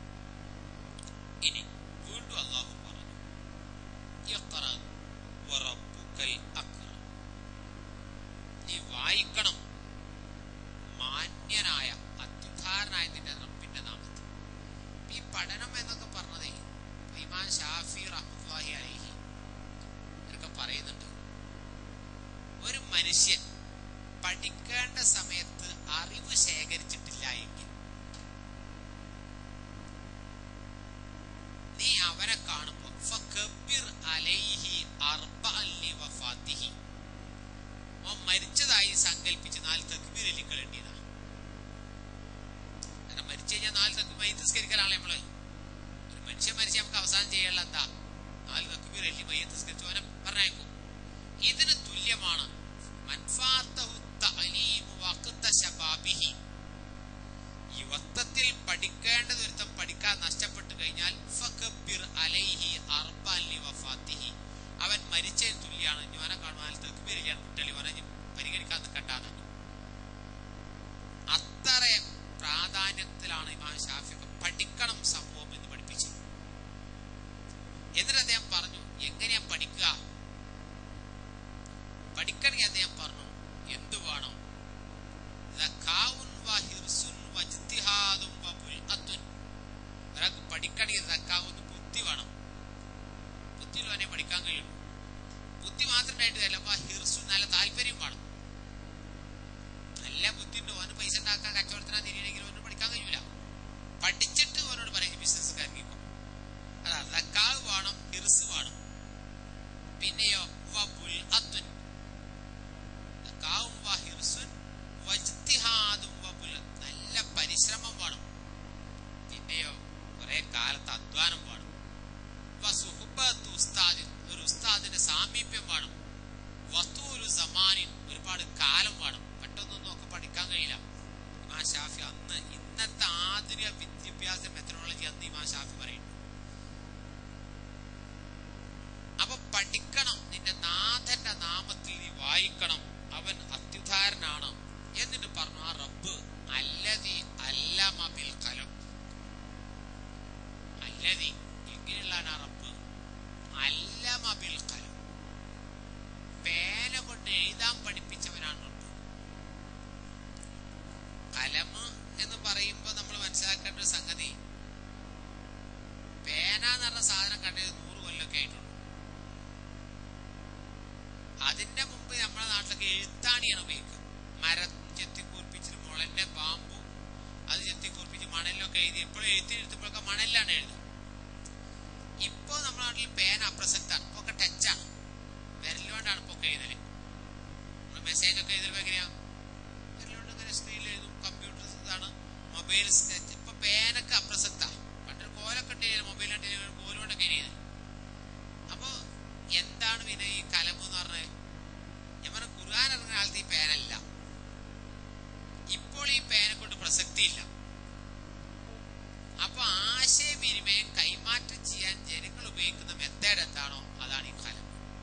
ഇനി വീണ്ടും അള്ളാഹു പറഞ്ഞു "ഇഖ്റ വറബ്ബുക്കൽ അക്രം." നീ വായിക്കണം മാന്യനായ അത്യുദ്ധാരനായ നിന്റെ റബ്ബിന്റെ നാമത്തിൽ ഈ പഠനം എന്നൊക്കെ പറഞ്ഞതേ ഇമാൻ ഷാഫി റഹ്മത്തുള്ളാഹി അലൈഹി ഇവരൊക്കെ പറയുന്നുണ്ട് ഒരു മനുഷ്യൻ പഠിക്കേണ്ട സമയത്ത് അറിവ് ശേഖരിച്ചിട്ടില്ല എങ്കിൽ നീ അവനെ കാണുമ്പോൾ ഫകബ്ബിർ അലൈഹി അർബഅൻ ലിവഫാത്തിഹി. അവൻ മരിച്ചതായി സങ്കല്പിച്ച് നാല് തക്ബീർ എല്ലിക്കളേണ്ടിയതാ കാരണം മരിച്ചു കഴിഞ്ഞാൽ നാല് തക്ബീർ നിസ്കരിക്കലാണല്ലോ നമ്മള് ഒരു മനുഷ്യൻ മരിച്ച നമുക്ക് അവസാനം ചെയ്യാനുള്ള എന്താ നാല് തക്ബീർ എല്ലി മയ്യത്ത് നിസ്കരിച്ചു അവനെ പറഞ്ഞയക്കും ഇതിന് തുല്യമാണ് മൻഫാത്തഹു തഅലീമു വഖ്ത ശബാബിഹി. യുവത്വത്തിൽ പഠിക്കേണ്ടത് ഒരുത്തം പഠിക്കാൻ നഷ്ടപ്പെട്ടു കഴിഞ്ഞാൽ ഫകബ്ബിർ അലൈഹി അർബഅൻ ലിവഫാത്തിഹി. അവൻ മരിച്ചതിന് തുല്യാണ് ഞാനെ കാണുവാൻ തെക്കുപേരില്ല കുട്ടലി പറഞ്ഞ് പരിഗണിക്കാൻ നിൽക്കണ്ടാന്ന് അത്ര പ്രാധാന്യത്തിലാണ് ഇമാം ഷാഫിയൊക്കെ പഠിക്കണം സംഭവം എന്ന് പഠിപ്പിച്ചത് എന്നിട്ട് അദ്ദേഹം പറഞ്ഞു എങ്ങനെയാ പഠിക്കുക പഠിക്കണമെങ്കിൽ അദ്ദേഹം പറഞ്ഞു എന്തു വേണം ദക്കാഉൻ വഹിർസുൻ വജ്തിഹാദും വബുൽഅത്തുൻ. ഒരാൾക്ക് പഠിക്കണമെങ്കിൽ ദക്കാവുന്ന് ബുദ്ധി വേണം ബുദ്ധിയിൽ അവനെ പഠിക്കാൻ കഴിയുള്ളൂ ബുദ്ധി മാത്രം ഉണ്ടായിട്ട് കാര്യമില്ല അപ്പൊ ഹിർസുൻ നല്ല താല്പര്യം വേണം നല്ല ബുദ്ധി ഉണ്ട് ഓന് പൈസ ഉണ്ടാക്കാൻ കച്ചവടത്തിനാ തിരിയണമെങ്കിൽ ഓന് പഠിക്കാൻ കഴിയൂല പഠിച്ചിട്ട് ഓനോട് പറയും മരം ചെത്തിക്കൂർപ്പിച്ചിട്ട് മുളന്റെ പാമ്പും അത് ചെത്തിക്കൂർപ്പിച്ച് മണലിലൊക്കെ എഴുതി ഇപ്പോഴും എഴുത്തിനെടുത്തപ്പോഴൊക്കെ മണലിലാണ് എഴുതുന്നത് ഇപ്പൊ നമ്മുടെ നാട്ടിൽ പേന അപ്രസക്താണ് ഇപ്പൊ ഒക്കെ ടച്ചാണ് വിരലുകൊണ്ടാണ് ഇപ്പൊ ഒക്കെ എഴുതല് നമ്മൾ മെസ്സേജ് ഒക്കെ എഴുതലുമ്പോ എങ്ങനെയാ വിരലുകൊണ്ട് ഇങ്ങനെ സ്ക്രീനിൽ എഴുതും കമ്പ്യൂട്ടർ ഇതാണ് മൊബൈൽ സ്കെച്ച് ഇപ്പൊ പേനൊക്കെ അപ്രസക്ത പണ്ടൊരു കോലൊക്കെ ഉണ്ടെങ്കിൽ മൊബൈൽ ഉണ്ടെങ്കിൽ കോലുകൊണ്ടൊക്കെ എഴുതി അപ്പൊ എന്താണ് പിന്നെ ഈ കലമ്പ് എന്ന് പറഞ്ഞത് ഞാൻ പറഞ്ഞ ഖുർആൻ ഇറങ്ങുന്ന കാലത്ത് ഈ പേനല്ല ഇപ്പോൾ ഈ പേന കൊണ്ട് പ്രസക്തിയില്ല അപ്പൊ ആശയവിനിമയം കൈമാറ്റം ചെയ്യാൻ ജനങ്ങൾ ഉപയോഗിക്കുന്ന മെത്തേഡ് എന്താണോ അതാണ് ഈ കലം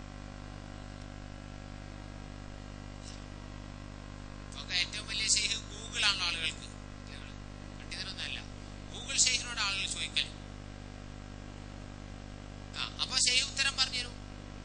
ഇപ്പൊ ഏറ്റവും വലിയ ഷെയ്ഖ് ഗൂഗിൾ ആണല്ലോ ആളുകൾക്ക് പണ്ഡിതനൊന്നുമല്ല ഗൂഗിൾ ഷെയ്ഖിനോട് ആളുകൾ ചോദിക്കൽ ആ അപ്പൊ ഷെയ്ഖ് ഉത്തരം പറഞ്ഞു തരും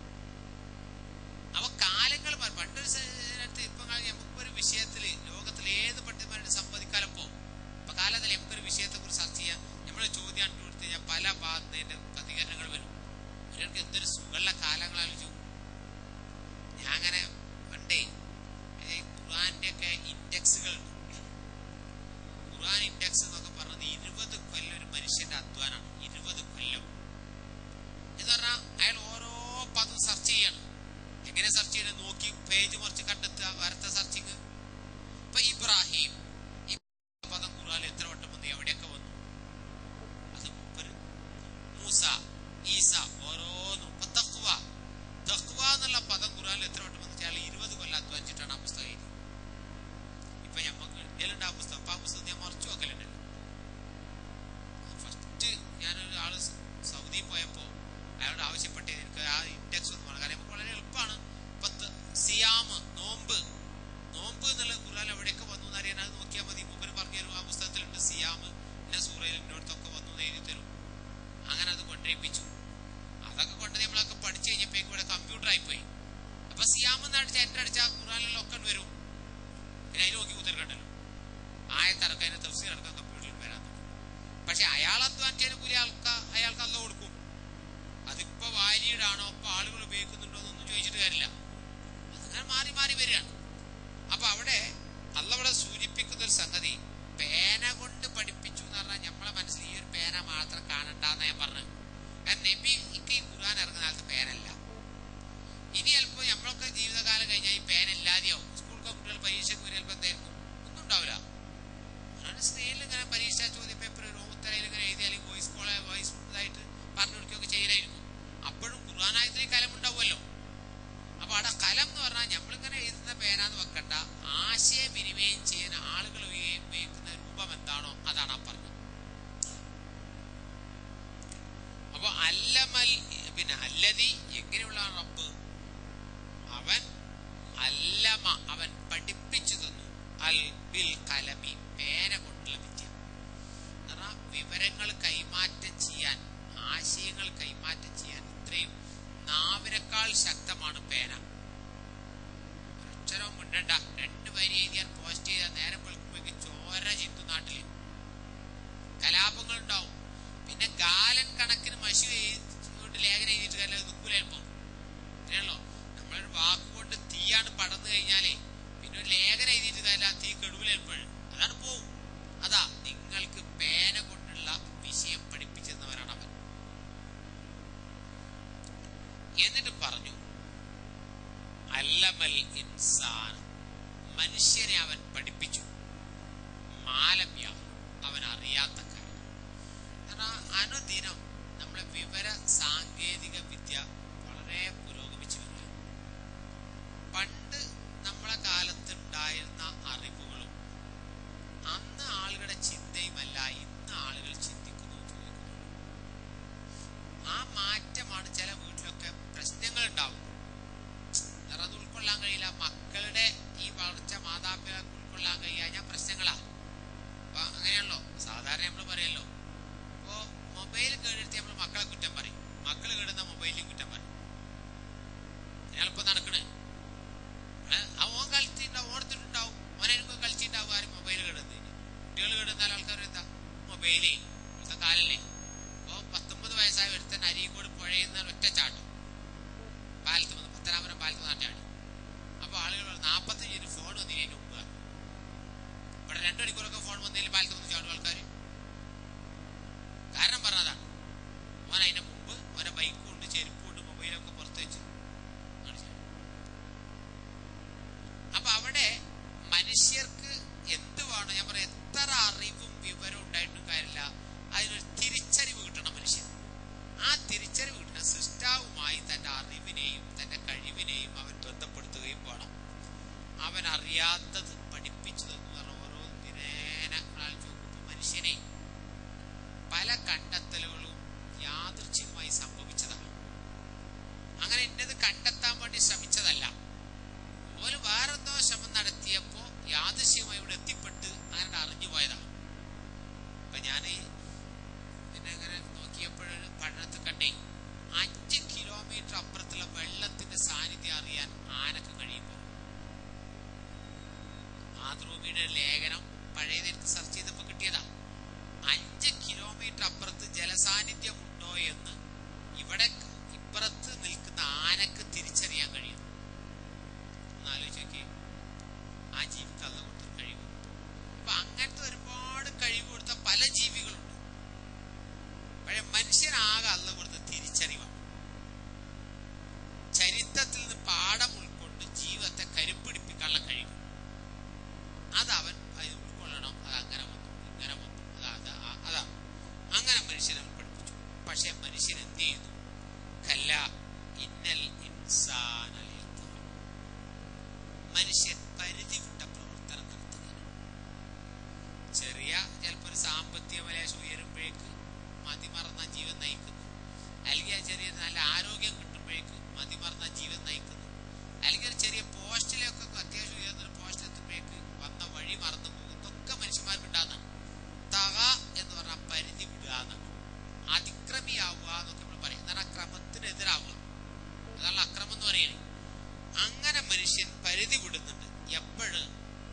അപ്പൊ കാലങ്ങൾ മാറി പണ്ടൊരു സ്ഥലത്ത് ഇപ്പൊ നമുക്കൊരു വിഷയത്തിൽ ലോകത്തിൽ ഏത് പണ്ഡിതന്മാരുടെ സംവദിക്കാലപ്പോ ഇപ്പൊ കാലത്തിൽ നമുക്കൊരു വിഷയത്തെ കുറിച്ച് ചർച്ച ചെയ്യാം നമ്മൾ ചോദ്യം കണ്ടു കൊടുത്തു കഴിഞ്ഞാൽ പല ഭാഗത്ത് അതിന്റെ പ്രതികരണങ്ങൾ വരും ഇവർക്ക് എന്തൊരു സുഖമുള്ള കാലങ്ങൾ ആലോചിച്ചു ഞാൻ അങ്ങനെ പണ്ടേ ഈ ഖുർആന്റെ ഒക്കെ ഇൻഡെക്സുകൾ ഖുർആൻ ഇൻഡെക്സ് എന്നൊക്കെ പറഞ്ഞത് ഇരുപത് കൊല്ലം ഒരു മനുഷ്യന്റെ അധ്വാനാണ് ഇരുപത് കൊല്ലം എന്ന് പറഞ്ഞാൽ അയാൾ ഓരോ പദം സെർച്ച് ചെയ്യണം എങ്ങനെ സെർച്ച് ചെയ്യണം നോക്കി പേജ് മറിച്ച് കണ്ടെത്തുക വാർത്ത സെർച്ചിങ് ഇപ്പൊ ഇബ്രാഹിം ഈ പദം ഖുർആൻ എത്ര വട്ടം വന്നു എവിടെയൊക്കെ വന്നു അത് മൂപ്പര് മൂസ ഈസ ഓരോന്നും ഇപ്പൊ തഖ്വ തഖ്വ എന്നുള്ള പദം ഖുർആനിൽ എത്ര വട്ടം വന്നു അയാൾ ഇരുപത് കൊല്ലം അധ്വാനിച്ചിട്ടാണ് ആ പുസ്തകം എഴുതിയത് ഇപ്പൊ ഞമ്മക്ക് എല്ലാം ആ പുസ്തകം അപ്പൊ ആ പുസ്തകം ഞാൻ മറിച്ചു നോക്കലുണ്ടല്ലോ ഫസ്റ്റ് ഞാനൊരു ആള് സ- സൗദി പോയപ്പോ അയാളോട് ആവശ്യപ്പെട്ടത് എനിക്ക് ആ ഇൻഡെക്സ് ഒന്ന് വേണം കാരണം നമുക്ക് വളരെ എളുപ്പമാണ് ഇപ്പൊ ത- സിയാമ് നോമ്പ് നോമ്പ് എന്നുള്ള ഖുർആൻ എവിടെയൊക്കെ വന്നു എന്ന് അറിയാൻ അത് നോക്കിയാൽ മതി മൂപ്പര് പറഞ്ഞു തരും ആ പുസ്തകത്തിലുണ്ട് സിയാമ് എന്നെ സൂറയിൽ ഇന്നോടത്തൊക്കെ വന്നു എന്ന് എഴുതി തരും അങ്ങനെ അത് കൊണ്ടേപ്പിച്ചു അതൊക്കെ കൊണ്ട് നമ്മളൊക്കെ പഠിച്ചു കഴിഞ്ഞപ്പോഴേക്കും ഇവിടെ കമ്പ്യൂട്ടർ ആയിപ്പോയി അപ്പൊ സിയാമ് എന്നടിച്ച എന്റെ അടിച്ച ഖുർആനിലെല്ലാം ഒക്കെ വരും പിന്നെ അതിന് നോക്കി കുത്തിരിക്കണ്ടല്ലോ ആയത്തിറക്കം അതിന്റെ തഫ്സീർ അടക്കം കമ്പ്യൂട്ടറിൽ വരാൻ തുടങ്ങി. പക്ഷെ അയാൾ അധ്വാനിച്ചതിന് കൂലി ആൾക്ക് അയാൾക്ക് അല്ല കൊടുക്കും അതിപ്പോ വാലിഡ് ആണോ ഇപ്പൊ ആളുകൾ ഉപയോഗിക്കുന്നുണ്ടോ എന്നൊന്നും ചോദിച്ചിട്ട് കാര്യമില്ല അങ്ങനെ മാറി മാറി വരികയാണ് അപ്പൊ അവിടെ അല്ലവിടെ സൂചിപ്പിക്കുന്ന ഒരു സംഗതി പേന കൊണ്ട് പഠിപ്പിച്ചു എന്ന് പറഞ്ഞാൽ നമ്മളെ മനസ്സിൽ ഈ ഒരു പേന മാത്രം കാണണ്ടെന്ന് ഞാൻ പറഞ്ഞു കാരണം നബിക്ക് ഈ ഖുർആൻ ഇറങ്ങുന്ന കാലത്ത് പേനല്ല ഇനി ചിലപ്പോ നമ്മളൊക്കെ ജീവിതകാലം കഴിഞ്ഞാൽ ഈ പേന ഇല്ലാതെയാവും സ്കൂളിലൊക്കെ കുട്ടികൾ പരീക്ഷയ്ക്ക് വരും ചിലപ്പോൾ എന്തായിരിക്കും ഒന്നും ഉണ്ടാവില്ല അതാണ് സ്ക്രീനിൽ ഇങ്ങനെ പരീക്ഷ ചോദ്യ പേപ്പർ ഉത്തരയിൽ ഇങ്ങനെ എഴുതി അല്ലെങ്കിൽ വോയിസ് കോള് വോയിസ് ഇതായിട്ട് പറഞ്ഞു കൊടുക്കുകയൊക്കെ ചെയ്യലായിരുന്നു അപ്പോഴും ഖുർആാനായത്തിന് കലം ഉണ്ടാവുമല്ലോ അപ്പൊ അവിടെ കലം എന്ന് പറഞ്ഞാൽ നമ്മളിങ്ങനെ എഴുതുന്ന പേനാന്ന് വെക്കണ്ട ആശയവിനിമയം ചെയ്യാൻ ആളുകൾ ഉപയോഗിക്കുന്ന രൂപം എന്താണോ അതാണ് ആ പറഞ്ഞത് അപ്പൊ അല്ലമൽ പിന്നെ അല്ലതി എങ്ങനെയുള്ള റബ്ബ് അവൻ അല്ലമ അവൻ പഠിപ്പിച്ചു തന്നു അൽ ബിൽ കലമി പേന കൊണ്ടുള്ള വിദ്യ എന്ന് പറഞ്ഞാ വിവരങ്ങൾ കൈമാറ്റം ചെയ്യാൻ ആശയങ്ങൾ കൈമാറ്റം ചെയ്യാൻ ഇത്രയും നാവിനേക്കാൾ ശക്തമാണ് പേന ഒരക്ഷരവും മിണ്ടണ്ട രണ്ട് വരി എഴുതിയാൽ പോസ്റ്റ് ചെയ്താൽ നേരം വെളുക്കുമ്പോഴേക്ക് ചോര ചിന്തു നാട്ടില് കലാപങ്ങൾ ഉണ്ടാവും പിന്നെ ഗാലൻ കണക്കിന് മഷി കൊണ്ട് ലേഖനം എഴുതിയിട്ട് കാര്യം നിൽക്കൂല എളുപ്പം അങ്ങനെയാണല്ലോ നമ്മളൊരു വാക്കുകൊണ്ട് തീയാണ് പടർന്നു കഴിഞ്ഞാലേ പിന്നെ ഒരു ലേഖനം എഴുതിയിട്ട് കാര്യം ആ തീ കെടുവിൽ എളുപ്പം അതാണ് പോവും അതാ നിങ്ങൾക്ക് പേന കൊണ്ടുള്ള വിഷയം പഠിപ്പിച്ചെന്നവരാണ് അവൻ എന്നിട്ട് പറഞ്ഞു അല്ലമൽ ഇൻസാൻ മനുഷ്യനെ അവൻ പഠിപ്പിച്ചു മാലമ്യ അവൻ അറിയാത്ത കാര്യം കാരണം അനുദിനം നമ്മളെ വിവര സാങ്കേതിക വിദ്യ വളരെ പുരോഗമിച്ചു വരിക പണ്ട് നമ്മളെ കാലത്ത് ഉണ്ടായിരുന്ന അറിവുകളും അന്ന് ആളുകളുടെ ചിന്തയുമല്ല ഇന്ന് ആളുകൾ ചിന്തിക്കുന്നു ചോദിക്കുന്നു ആ മാറ്റമാണ് ചില വീട്ടിലൊക്കെ പ്രശ്നങ്ങൾ ഉണ്ടാവും കാരണം അത് ഉൾക്കൊള്ളാൻ കഴിയില്ല മക്കളുടെ ഈ വളർച്ച മാതാപിതാക്കൾ ലേഖനം പഴയതെടുത്ത് സെർച്ച് ചെയ്തപ്പോൾ കിട്ടിയതാ അഞ്ച് കിലോമീറ്റർ അപ്പുറത്ത് ജലസാന്നിധ്യം ഉണ്ടോ എന്ന് ഇവിടെ ഇപ്പുറത്ത് നിൽക്കുന്ന ആനക്ക് തിരിച്ചറിയാൻ കഴിയും ഒന്ന് ആലോചിച്ച് നോക്കിയേ ആ ജീവിക്ക് അല്ല കൊടുത്തൊരു കഴിവ് അപ്പൊ അങ്ങനത്തെ ഒരുപാട് കഴിവ് കൊടുത്ത പല ജീവികളുണ്ട് പക്ഷെ മനുഷ്യനാകെ അല്ല കൊടുത്ത തിരിച്ചറിവാണ് ചരിത്രത്തിൽ നിന്ന് പാഠം ഉൾക്കൊണ്ട് ജീവിതത്തെ കരുപ്പിടിപ്പിക്കാനുള്ള കഴിവ് അത് അവൻ അത് ഉൾക്കൊള്ളണം അത് അങ്ങനെ വന്നു ഇങ്ങനെ വന്നു അതാ അതാ ആ- അതാ അങ്ങനെ മനുഷ്യനെ അവൻ പഠിപ്പിച്ചു പക്ഷെ മനുഷ്യൻ എന്ത് ചെയ്തു കല്ല ഇന്നൽ ഇൻസാന ലയത്വ. മനുഷ്യൻ പരിധി വിട്ട പ്രവർത്തനം നടത്തുകയാണ് ചെറിയ ചിലപ്പോൾ ഒരു സാമ്പത്തിക വിലേശം ഉയരുമ്പോഴേക്ക് മതിമറന്ന ജീവൻ നയിക്കുന്നു അല്ലെങ്കിൽ ആ ചെറിയ നല്ല ആരോഗ്യം കിട്ടുമ്പോഴേക്ക് മതിമറന്ന ജീവൻ നയിക്കുന്നു അല്ലെങ്കിൽ ഒരു ചെറിയ പോസ്റ്റിലൊക്കെ അത്യാവശ്യം ഉയർന്നൊരു പോസ്റ്റിൽ എത്തുമ്പോഴേക്ക് വന്ന വഴി മറന്നു പോകും ഇതൊക്കെ മനുഷ്യന്മാർക്ക് ഉണ്ടാകുന്നതാണ് തക എന്ന് പറഞ്ഞാൽ പരിധി വിടുക എന്നാണ് അതിക്രമിയാവുക എന്നൊക്കെ നമ്മൾ പറയും എന്താണ് ക്രമത്തിനെതിരാവുക അതാണ് അക്രമം എന്ന് പറയുന്നത് അങ്ങനെ മനുഷ്യൻ പരിധി വിടുന്നുണ്ട് എപ്പോഴും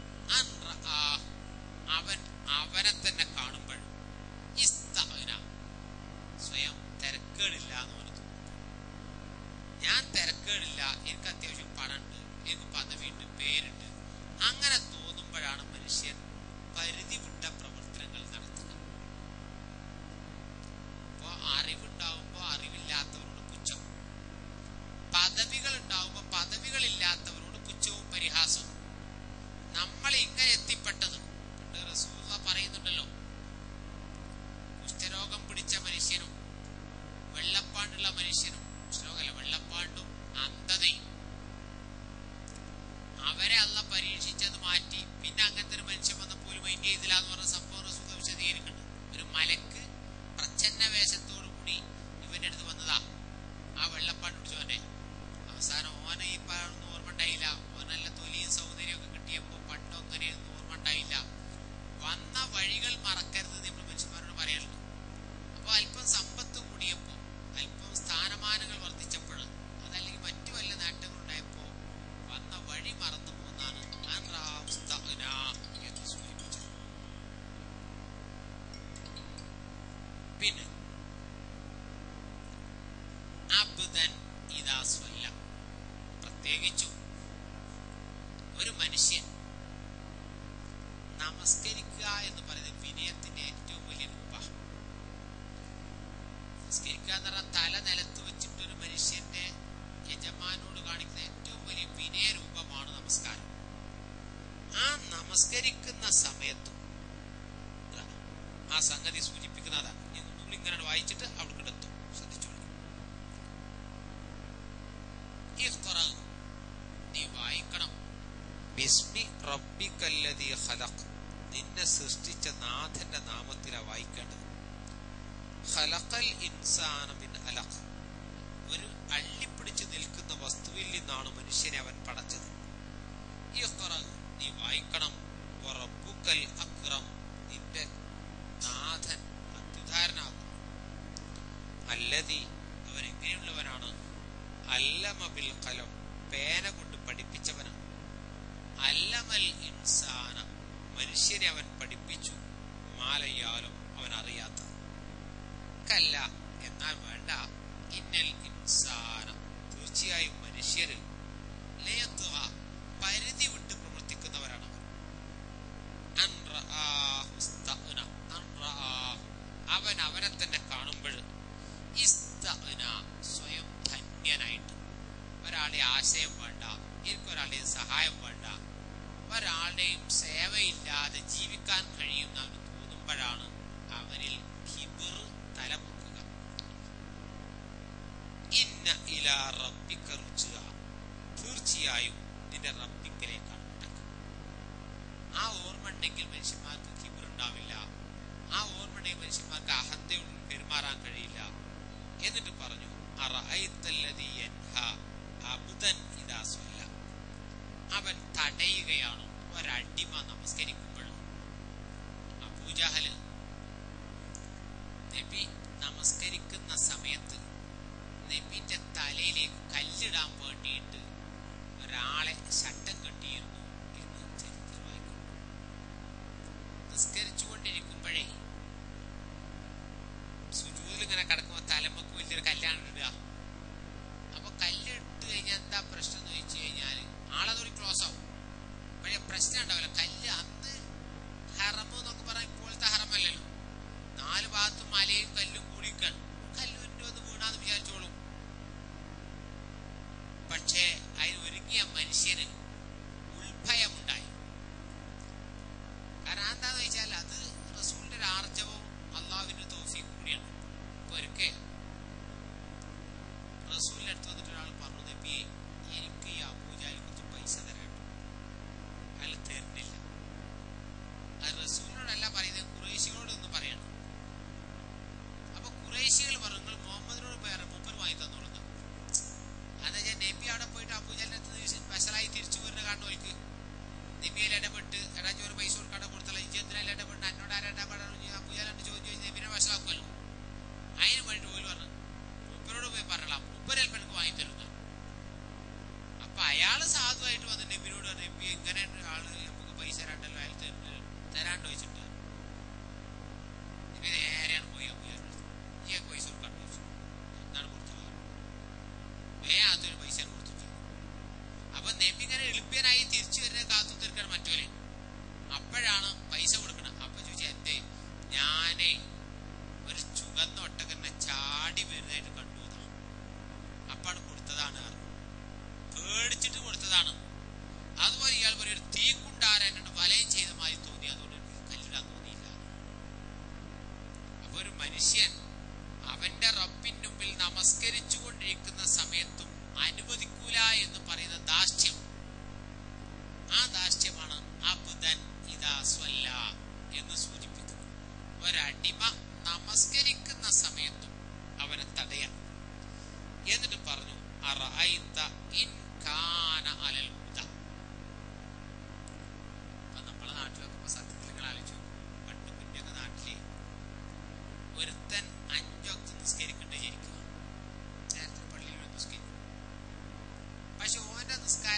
അവൻ അവനെ തന്നെ കാണുമ്പോൾ ഇസ്തഅന. സ്വയം തിരക്കുകളില്ല എന്ന് പറഞ്ഞു ഞാൻ തിരക്കുകളില്ല എനിക്ക് അത്യാവശ്യം പണമുണ്ട് എനിക്ക് പദവിയുണ്ട് പേരുണ്ട് അങ്ങനെ തോന്നുമ്പോഴാണ് മനുഷ്യൻ പരിധി വിട്ട പ്രവർത്തനങ്ങൾ നടത്തുക അപ്പോ അറിവുണ്ടാവുമ്പോ അറിവില്ലാത്തവരോട് പുച്ഛം പദവികൾ ഉണ്ടാവുമ്പോ പദവികളില്ലാത്തവരോട് പുച്ഛവും പരിഹാസവും നമ്മൾ ഇങ്ങനെ എത്തിപ്പെട്ടത് പണ്ട് റസൂല പറയുന്നുണ്ടല്ലോ കുഷ്ഠരോഗം പിടിച്ച മനുഷ്യനും വെള്ളപ്പാണ്ടുള്ള മനുഷ്യനും കുഷ്ഠരോഗമല്ല വെള്ളപ്പാണ്ടും അന്ധതയും അവരെ അല്ല പരീക്ഷിച്ചത് മാറ്റി പിന്നെ അങ്ങനത്തെ ഒരു മനുഷ്യൻ വന്നപ്പോൾ ഒരു മൈൻഡ് ചെയ്തില്ല എന്ന് പറഞ്ഞ സംഭവം റസൂല വിശദീകരിക്കുന്നുണ്ട് ഒരു മലക്ക് പ്രച്ഛന്ന വേഷത്തോടു കൂടി ഇവന്റെ അടുത്ത് വന്നതാ ആ വെള്ളപ്പാണ്ട് പിടിച്ചവനെ അവസാനം ഓനെ ഈ പാടൊന്നും ഓർമ്മ ഉണ്ടായില്ല ഓൻ നല്ല തൊലിയും സൗന്ദര്യവും ഒക്കെ കിട്ടിയപ്പോ പണ്ടോ അങ്ങനെയൊന്നും ഓർമ്മ ഉണ്ടായില്ല വന്ന വഴികൾ മറക്കരുത് എന്ന് നമ്മൾ മനുഷ്യന്മാരോട് പറയാനുണ്ട് അപ്പൊ അല്പം സമ്പത്ത് കൂടിയപ്പോ അല്പം സ്ഥാനമാനങ്ങൾ വർദ്ധിച്ചപ്പോൾ അതല്ലെങ്കിൽ മറ്റു വല്ല നേട്ടങ്ങൾ ഉണ്ടായപ്പോ വന്ന വഴി മറന്നു പോകുന്നതാണ് അൻ റാസ്തഅന എന്ന് സൂചിപ്പിച്ചത് പിന്നെ അബ്ദൻ ഇദാ സ്വല്ല പ്രത്യേകിച്ചും ഒരു മനുഷ്യൻ നമസ്കരിക്കുക എന്ന് പറയുന്നത് വിനയത്തിന്റെ ഏറ്റവും വലിയ രൂപ നമസ്കരിക്കുക എന്ന് പറഞ്ഞാൽ തല നിലത്ത് വെച്ചിട്ട് ഒരു മനുഷ്യന്റെ യജമാനോട് കാണിക്കുന്ന ഏറ്റവും വലിയ വിനയ രൂപമാണ് നമസ്കാരം ആ നമസ്കരിക്കുന്ന സമയത്തും ഇതാ, ആ സംഗതി സൂചിപ്പിക്കുന്നതാണ് നിങ്ങൾ ഇങ്ങനെ വായിച്ചിട്ട് അവിടെ എത്തും ശ്രദ്ധിച്ചോളൂ ഇഖ്റ. നീ വായിക്കണം ബിസ്മി റബ്ബിക്കല്ലദീ ഖലഖ് നിന്നെ സൃഷ്ടിച്ച നാഥന്റെ നാമത്തിലാ വായിക്കേണ്ടത് ഖലഖൽ ഇൻസാന മിൻ അലഖ് ഒരു അള്ളിപ്പിടിച്ച് നിൽക്കുന്ന വസ്തുവിൽ നിന്നാണ് മനുഷ്യനെ അവൻ പടച്ചത് ഇഖ്റ. നീ വായിക്കണം വറബ്ബുക്കൽ അക്രം നിന്റെ നാഥൻ അത്യുധാരനാകും അല്ലതി അവൻ എങ്ങനെയുള്ളവനാണ് അല്ലമ ബിൽ കലം പേന കൊണ്ട് പഠിപ്പിച്ചവനാണ് അല്ലമൽ ഇൻസാന മനുഷ്യനെ അവൻ പഠിപ്പിച്ചു മാലയാലും അവൻ അറിയാത്ത കല്ല എന്നാൽ വേണ്ട ഇന്നൽ ഇൻസാന തീർച്ചയായും മനുഷ്യര് ലയത്തുക പരിധി വിട്ട് പ്രവർത്തിക്കുന്നവരാണ് അവർ. അൻ റആഹു ഇസ്തഗ്ന. അൻ റആഹു. അവൻ അവനെ തന്നെ കാണുമ്പോൾ ഇസ്തഗ്ന. സ്വയം ധന്യനായിട്ട് ഒരാളുടെ ആശയം വേണ്ട എനിക്കൊരാളുടെയും സഹായം വേണ്ട ഒരാളുടെയും സേവയില്ലാതെ ജീവിക്കാൻ കഴിയുന്ന അവന് തോന്നുമ്പോഴാണ് അവനിൽ ഹിബിർ തലമുക്കുക ഇന്ന ഇലാ റബ്ബിക റുജ്അ. തീർച്ചയായും നിന്റെ റബ്ബിക്കലേക്കാണ് നിസ്കരിച്ചുകൊണ്ടിരിക്കുമ്പോഴേ സുജൂതിൽ ഇങ്ങനെ കിടക്കുമ്പോ തലമക്ക് വലിയൊരു കല്യാണം ഇടുക അപ്പൊ കല്ല് ഇട്ട് കഴിഞ്ഞാൽ എന്താ പ്രശ്നം എന്ന് വെച്ച് കഴിഞ്ഞാൽ ആളതൊരു ക്ലോസ് ആവും പക്ഷേ പ്രശ്നം ഉണ്ടാവില്ല കല്ല് അന്ന് ഹറം എന്നൊക്കെ പറഞ്ഞാൽ ഇപ്പോഴത്തെ ഹറമല്ലല്ലോ നാല് ഭാഗത്തും മലയും കല്ലും കൂടിക്കാണ് കല്ലുവിൻ്റെ ഒന്ന് വീണാന്ന് വിചാരിച്ചോളും പക്ഷേ അതിന് ഒരുങ്ങിയ മനുഷ്യന് ഉൾഭയമുണ്ടായി കാരണം എന്താന്ന് വെച്ചാൽ അത് റസൂലിന്റെ ഒരു ആർജവും അള്ളാഹുവിന്റെ തോഫിയും കൂടിയാണ് ഇപ്പൊ ഒരിക്കൽ റസൂലിന്റെ അടുത്ത് വന്നിട്ട് ഒരാൾ പറഞ്ഞു നബിയെ എനിക്ക് ഈ അബൂജാലി കുറച്ച് പൈസ തരാട്ടോ അയാൾ തരുന്നില്ല അത് റസൂലിനോടല്ല പറയുന്നത് കുറേശികളോട് ഒന്ന് പറയണം അപ്പൊ കുറേശികൾ പറഞ്ഞു "നിങ്ങൾ മുഹമ്മദിനോട് വേറെ മൂപ്പർ വാങ്ങി തന്നോളുന്നു അതെന്ന് വെച്ചാൽ നബി അവിടെ പോയിട്ട് അബൂജാലിന്റെ അടുത്ത് സ്പെഷ്യലായി തിരിച്ചു വരുന്ന കാണുന്നവർക്ക് നബിയിൽ ഇടപെട്ട് എടാ ചോറ് പൈസ കൊടുക്കാതെ കൊടുത്തല്ല ഇജ്ജ് എന്തിനാ ഇടപെട്ട് എന്നോട് ആരാ ഇടപെടാന്ന് അബൂജാലിന്റെ ചോദ്യം ചോദിച്ച് നബിനെ വശമാക്കുമല്ലോ അതിന് വേണ്ടി പോലും പറഞ്ഞു മൂപ്പരോട് പോയി പറയലാം മൂപ്പർ ചിലപ്പോൾ എനിക്ക് വാങ്ങി തരുന്നു അപ്പൊ അയാള് സാധുവായിട്ട് വന്ന് നബിനോട് പറഞ്ഞു നബി ഇങ്ങനെ ആള് നമുക്ക് പൈസ തരാണ്ടല്ലോ അയാൾ തരുന്നത് തരാണ്ട് വെച്ചിട്ട് നബി നേരെയാണ് പോയി അബൂജാലിന്റെ അടുത്ത് ഈ പൈസ കൊടുക്കാണ്ട് ചോദിച്ചു എന്താണ് കൊടുത്തത് വേ അതൊരു പൈസ കൊടുത്തിട്ട് അപ്പൊ നബി ഇങ്ങനെ എളുപ്പനായി തിരിച്ചു വരുന്ന കാത്തു തീർക്കണം മറ്റോലെ അപ്പോഴാണ് പൈസ കൊടുക്കണം അപ്പൊ ചോദിച്ചു എന്തേ ഞാനേ ഒരു ചുവന്ന ഒട്ടകന്നെ ചാടി വരുന്നതായിട്ട് കണ്ടു എന്നാണ്. അപ്പാണ് കൊടുത്തതാണ് പറഞ്ഞു. പേടിച്ചിട്ട് കൊടുത്തതാണ് അതുപോലെ ഇയാൾ പറയും ഒരു തീ കുണ്ടാരൻ എന്നോട് വലയം ചെയ്ത മാതിരി തോന്നി അതുകൊണ്ട് എനിക്ക് കല്ലിടാൻ തോന്നിയില്ല അപ്പൊ ഒരു മനുഷ്യൻ അവന്റെ റബ്ബിന് മുമ്പിൽ നമസ്കരിച്ചു കൊണ്ടിരിക്കുന്ന സമയത്തും അനുവദിക്കൂല എന്ന് പറയുന്ന ദാസ്യം ആ ദാസ്യമാണ് അബുദൻ ഇതാ സ്വല്ല എന്ന് സൂചിപ്പിക്കുന്നു ഒരടിമ നമസ്കരിക്കുന്ന സമയത്തും അവനെ തടയാം എന്നിട്ട് പറഞ്ഞു അറഅയ്ത ഇൻ കാന അലൽ ഹുദ അപ്പൊ നമ്മളെ നാട്ടിലൊക്കെ ഇപ്പൊ സത്യത്തിൽ നിങ്ങൾ ആലോചിച്ചു പണ്ട് മുന്നൊക്കെ നാട്ടില് ഒരുത്തൻ അഞ്ചൊക്കെ നിസ്കരിക്കണ്ടേ ശരിക്കും നേരത്തെ പള്ളിയിൽ പോയി നിസ്കരിക്കും പക്ഷെ ഓന്റെ നിസ്കാരം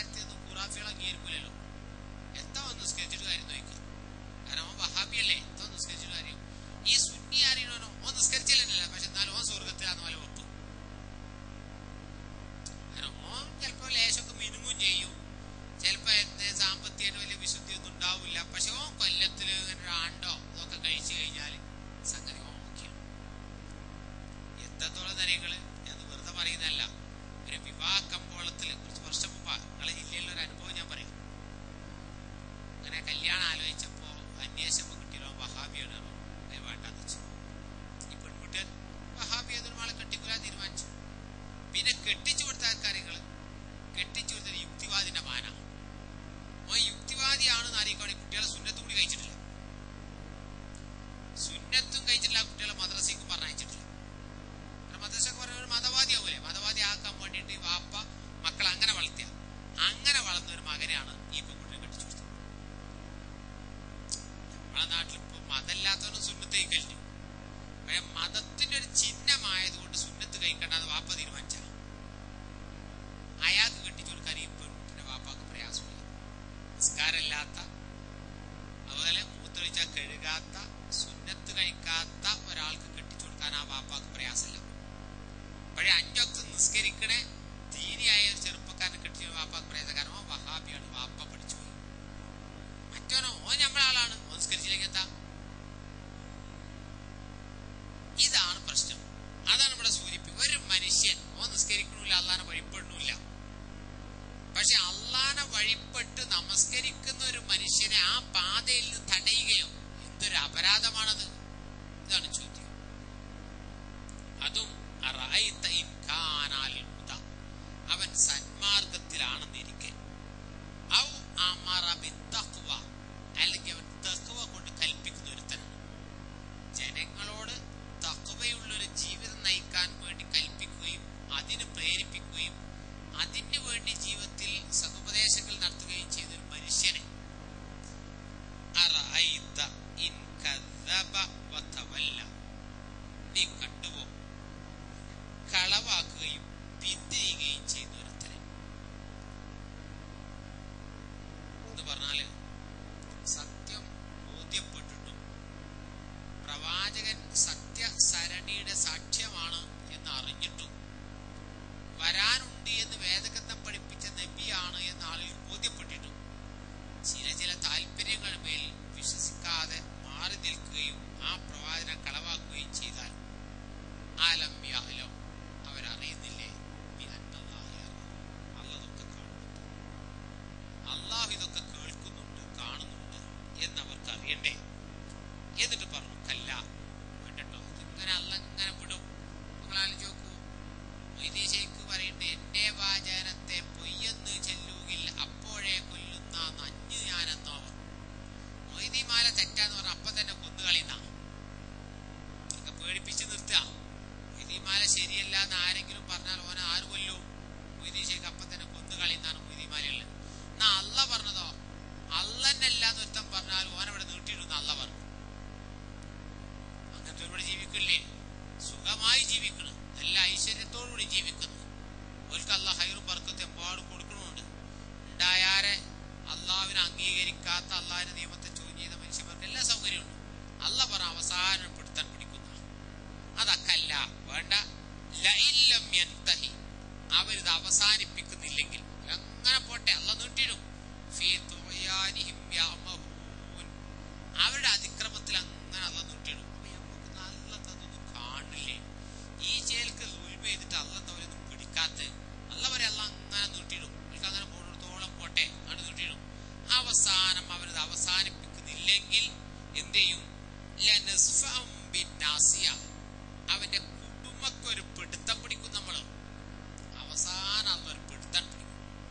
മാറ്റാന്ന് പറഞ്ഞ അപ്പം തന്നെ കൊന്നു കളിയുന്ന ഒക്കെ പേടിപ്പിച്ച് നിർത്തുക മൊയ്തീമാല ശരിയല്ല എന്ന് ആരെങ്കിലും പറഞ്ഞാൽ ഓനെ ആര് കൊല്ലും മൊയ്തീൻ ഷേഖ് അപ്പം തന്നെ കൊന്നു കളിയുന്നതാണ് മൊയ്തീമാലയുള്ളത് എന്നാ അല്ല പറഞ്ഞതോ അല്ലന്നല്ല എന്ന് ഒരുത്തം പറഞ്ഞാൽ ഓനവിടെ നീട്ടിയിടുന്ന അല്ല പറഞ്ഞു അങ്ങനത്തെ ഇവിടെ ജീവിക്കില്ലേ സുഖമായി ജീവിക്കണം നല്ല ഐശ്വര്യത്തോടുകൂടി ജീവിക്കുന്നു ഓർക്ക് അല്ല ഹൈറും പറക്കത്ത് എമ്പാടും കൊടുക്കണമുണ്ട് ഉണ്ടായാരെ അള്ളാവിനെ അംഗീകരിക്കാത്ത അള്ളാഹിന്റെ നിയമത്തെ ചോദ്യം ചെയ്ത മനുഷ്യന്മാർക്ക് എല്ലാ സൗകര്യമുണ്ട് അല്ല പറ അവസാനം പിടുത്താൻ പിടിക്കുന്ന അതക്കല്ല വേണ്ട ലഇല്ലം യൻതഹി അവരിത് അവസാനിപ്പിക്കുന്നില്ലെങ്കിൽ അങ്ങനെ പോട്ടെ അല്ല നീട്ടിയിടും ഫീ തുഗ്യാനിഹിം യഅമഹൂൻ. അവരുടെ അതിക്രമത്തിൽ അങ്ങനെ അല്ല നീട്ടിയിടും അപ്പൊ നമുക്ക് നല്ലതൊന്നും കാണില്ലേ ഈ ചേൽക്ക് ഉൽമ ചെയ്തിട്ട് അല്ലെന്നവരൊന്നും പിടിക്കാത്ത അല്ലവരെ അല്ല അങ്ങനെ നീട്ടിയിടും അവർക്ക് അങ്ങനെ പോണിടത്തോളം പോട്ടെ അങ്ങനെ നീട്ടിയിടും അവസാനം അവരത് അവസാനിപ്പിക്കുന്നില്ലെങ്കിൽ എന്ത് ചെയ്യും ലനസ്ഫം ബിന്നാസിയ. അവന്റെ കുടുംബക്കൊരു പിടുത്തം പിടിക്കും നമ്മള് അവസാനം അതൊരു പിടുത്തം പിടിക്കും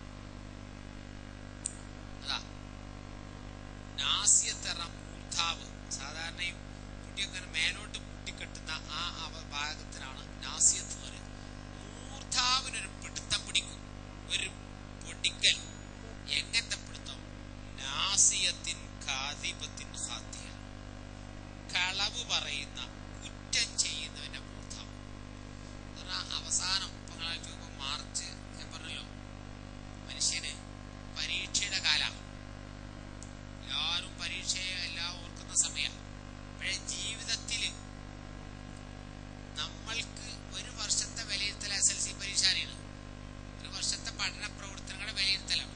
അതാ നാസ്യത്തറ മൂർധാവ് സാധാരണ ഈ കുട്ടിയൊക്കെ മേലോട്ട് കൂട്ടിക്കെട്ടുന്ന ആ അവ ഭാഗത്തിനാണ് നാസ്യത്ത് എന്ന് പറയുന്നത് മൂർധാവിനൊരു പിടുത്തം പിടിക്കും ഒരു പൊടിക്കൽ എങ്ങനത്തെ പിടുത്തം നാസിയത്തിൻ കാതിപത്തിൻ ഹാത്തിയ കളവ് പറയുന്ന കുറ്റം ചെയ്യുന്നവന്റെ മൂർധാവ് എന്ന് പറഞ്ഞാ അവസാനം ഇപ്പൊ നിങ്ങൾ ആലോചിച്ച് നോക്കുമ്പോ മാർച്ച് ഞാൻ പറഞ്ഞല്ലോ മനുഷ്യന് പരീക്ഷയുടെ കാലാണ് എല്ലാവരും പരീക്ഷയെ എല്ലാം ഓർക്കുന്ന സമയം പക്ഷേ ജീവിതത്തില് നമ്മൾക്ക് ഒരു വർഷത്തെ വിലയിരുത്തൽ എസ് എൽ സി പരീക്ഷയാണ് ഒരു വർഷത്തെ പഠന പ്രവർത്തനങ്ങളുടെ വിലയിരുത്തലാണ്